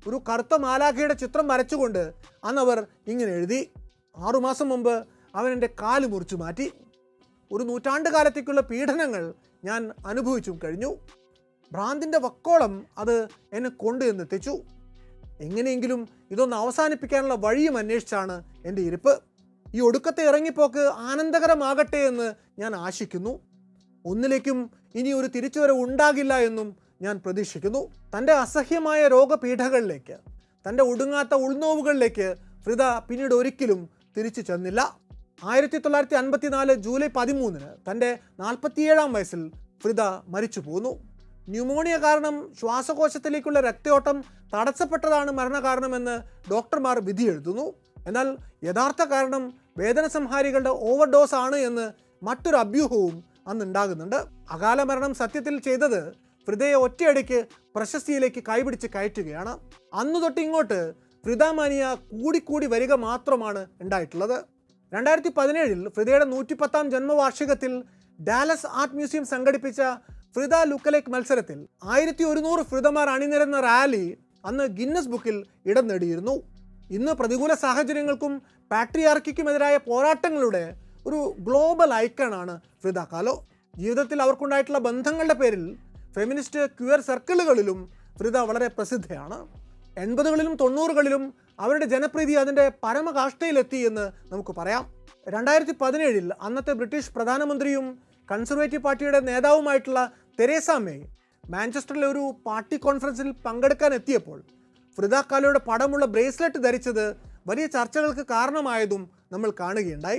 ഒരു കറുത്ത മാലാഖയുടെ ചിത്രം വരച്ചുകൊണ്ട് അന്നവർ ഇങ്ങനെ എഴുതി ആറുമാസം മുമ്പ് അവൻ എൻ്റെ കാല് മുറിച്ചു മാറ്റി ഒരു നൂറ്റാണ്ട് കാലത്തേക്കുള്ള പീഡനങ്ങൾ ഞാൻ അനുഭവിച്ചും കഴിഞ്ഞു ഭ്രാന്തിൻ്റെ വക്കോളം അത് എന്നെ കൊണ്ടു എന്നെത്തിച്ചു എങ്ങനെയെങ്കിലും ഇതൊന്ന് അവസാനിപ്പിക്കാനുള്ള വഴിയും അന്വേഷിച്ചാണ് എൻ്റെ ഇരിപ്പ് ഈ ഒടുക്കത്തെ ഇറങ്ങിപ്പോക്ക് ആനന്ദകരമാകട്ടെ എന്ന് ഞാൻ ആശിക്കുന്നു ഒന്നിലേക്കും ഇനി ഒരു തിരിച്ചുവരവ് ഉണ്ടാകില്ല എന്നും ഞാൻ പ്രതീക്ഷിക്കുന്നു തൻ്റെ അസഹ്യമായ രോഗപീഠകളിലേക്ക് തൻ്റെ ഒടുങ്ങാത്ത ഉൾനോവുകളിലേക്ക് ഫ്രിദ പിന്നീട് ഒരിക്കലും തിരിച്ചു ചെന്നില്ല ആയിരത്തി തൊള്ളായിരത്തി അൻപത്തിനാല് ജൂലൈ പതിമൂന്നിന് തൻ്റെ നാൽപ്പത്തിയേഴാം വയസ്സിൽ ഫ്രിദ മരിച്ചു പോന്നു ന്യൂമോണിയ കാരണം ശ്വാസകോശത്തിലേക്കുള്ള രക്തയോട്ടം തടസ്സപ്പെട്ടതാണ് മരണകാരണമെന്ന് ഡോക്ടർമാർ വിധി എഴുതുന്നു എന്നാൽ യഥാർത്ഥ കാരണം വേദന സംഹാരികളുടെ ഓവർഡോസ് ആണ് എന്ന് മറ്റൊരു അഭ്യൂഹവും അന്ന് ഉണ്ടാകുന്നുണ്ട് അകാല മരണം സത്യത്തിൽ ചെയ്തത് ഫ്രിദയെ ഒറ്റയടിക്ക് പ്രശസ്തിയിലേക്ക് കൈപിടിച്ച് കയറ്റുകയാണ് അന്നു തൊട്ട് ഇങ്ങോട്ട് ഫ്രിദാമാനിയ കൂടിക്കൂടി വരിക മാത്രമാണ് ഉണ്ടായിട്ടുള്ളത് രണ്ടായിരത്തി പതിനേഴിൽ ഫ്രിദയുടെ നൂറ്റിപ്പത്താം ജന്മവാർഷികത്തിൽ ഡാലസ് ആർട്ട് മ്യൂസിയം സംഘടിപ്പിച്ച ഫ്രിദ ലുക്കലേക്ക് മത്സരത്തിൽ ആയിരത്തി ഒരുന്നൂറ് ഫ്രിദമാർ അണിനിരന്ന റാലി അന്ന് ഗിന്നസ് ബുക്കിൽ ഇടം നേടിയിരുന്നു ഇന്ന് പ്രതികൂല സാഹചര്യങ്ങൾക്കും പാട്രിയാർക്കിക്കുമെതിരായ പോരാട്ടങ്ങളുടെ ഒരു ഗ്ലോബൽ ഐക്കണാണ് ഫ്രിദ കാലോ ജീവിതത്തിൽ അവർക്കുണ്ടായിട്ടുള്ള ബന്ധങ്ങളുടെ പേരിൽ ഫെമിനിസ്റ്റ് ക്യൂർ സർക്കിളുകളിലും ഫ്രിദ വളരെ പ്രസിദ്ധയാണ് എൺപതുകളിലും തൊണ്ണൂറുകളിലും അവരുടെ ജനപ്രീതി അതിൻ്റെ പരമകാഷ്ഠയിലെത്തി എന്ന് നമുക്ക് പറയാം രണ്ടായിരത്തി പതിനേഴിൽ അന്നത്തെ ബ്രിട്ടീഷ് പ്രധാനമന്ത്രിയും കൺസർവേറ്റീവ് പാർട്ടിയുടെ നേതാവുമായിട്ടുള്ള തെരേസ മേ മാഞ്ചസ്റ്ററിലെ ഒരു പാർട്ടി കോൺഫറൻസിൽ പങ്കെടുക്കാൻ എത്തിയപ്പോൾ ഫ്രിദ കാലോയുടെ പടമുള്ള ബ്രേസ്ലെറ്റ് ധരിച്ചത് വലിയ ചർച്ചകൾക്ക് കാരണമായതും നമ്മൾ കാണുകയുണ്ടായി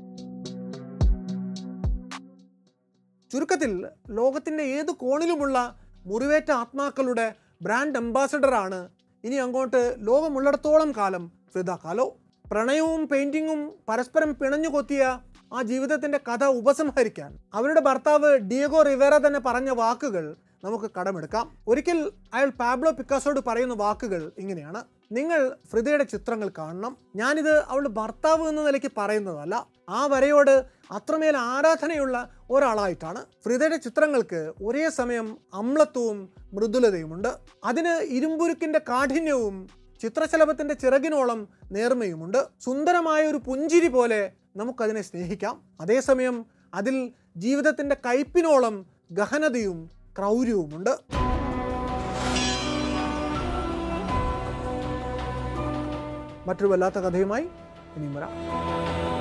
ചുരുക്കത്തിൽ ലോകത്തിൻ്റെ ഏത് കോണിലുമുള്ള മുറിവേറ്റ ആത്മാക്കളുടെ ബ്രാൻഡ് അംബാസഡറാണ് ഇനി അങ്ങോട്ട് ലോകമുള്ളിടത്തോളം കാലം ഫ്രിദ കാലോ പ്രണയവും പെയിൻറ്റിങ്ങും പരസ്പരം പിണഞ്ഞു കൊത്തിയ ആ ജീവിതത്തിൻ്റെ കഥ ഉപസംഹരിക്കാൻ അവരുടെ ഭർത്താവ് ഡിയഗോ റിവേറ തന്നെ പറഞ്ഞ വാക്കുകൾ നമുക്ക് കടമെടുക്കാം ഒരിക്കൽ അയാൾ പാബ്ലോ പിക്കാസോട് പറയുന്ന വാക്കുകൾ ഇങ്ങനെയാണ് നിങ്ങൾ ഫ്രിദയുടെ ചിത്രങ്ങൾ കാണണം ഞാനിത് അവളുടെ ഭർത്താവ് എന്ന നിലയ്ക്ക് പറയുന്നതല്ല ആ വരയോട് അത്രമേൽ ആരാധനയുള്ള ഒരാളായിട്ടാണ് ഫ്രിദയുടെ ചിത്രങ്ങൾക്ക് ഒരേ സമയം അമ്ലത്വവും മൃദുലതയുമുണ്ട് അതിന് ഇരുമ്പുരുക്കിന്റെ കാഠിന്യവും ചിത്രശലഭത്തിന്റെ ചിറകിനോളം നേർമയുമുണ്ട് സുന്ദരമായ ഒരു പുഞ്ചിരി പോലെ നമുക്കതിനെ സ്നേഹിക്കാം അതേസമയം അതിൽ ജീവിതത്തിന്റെ കയ്പിനോളം ഗഹനതയും ക്രൗര്യവുമുണ്ട് മറ്റൊരു വല്ലാത്ത കഥയുമായി ഇനിയും വരാം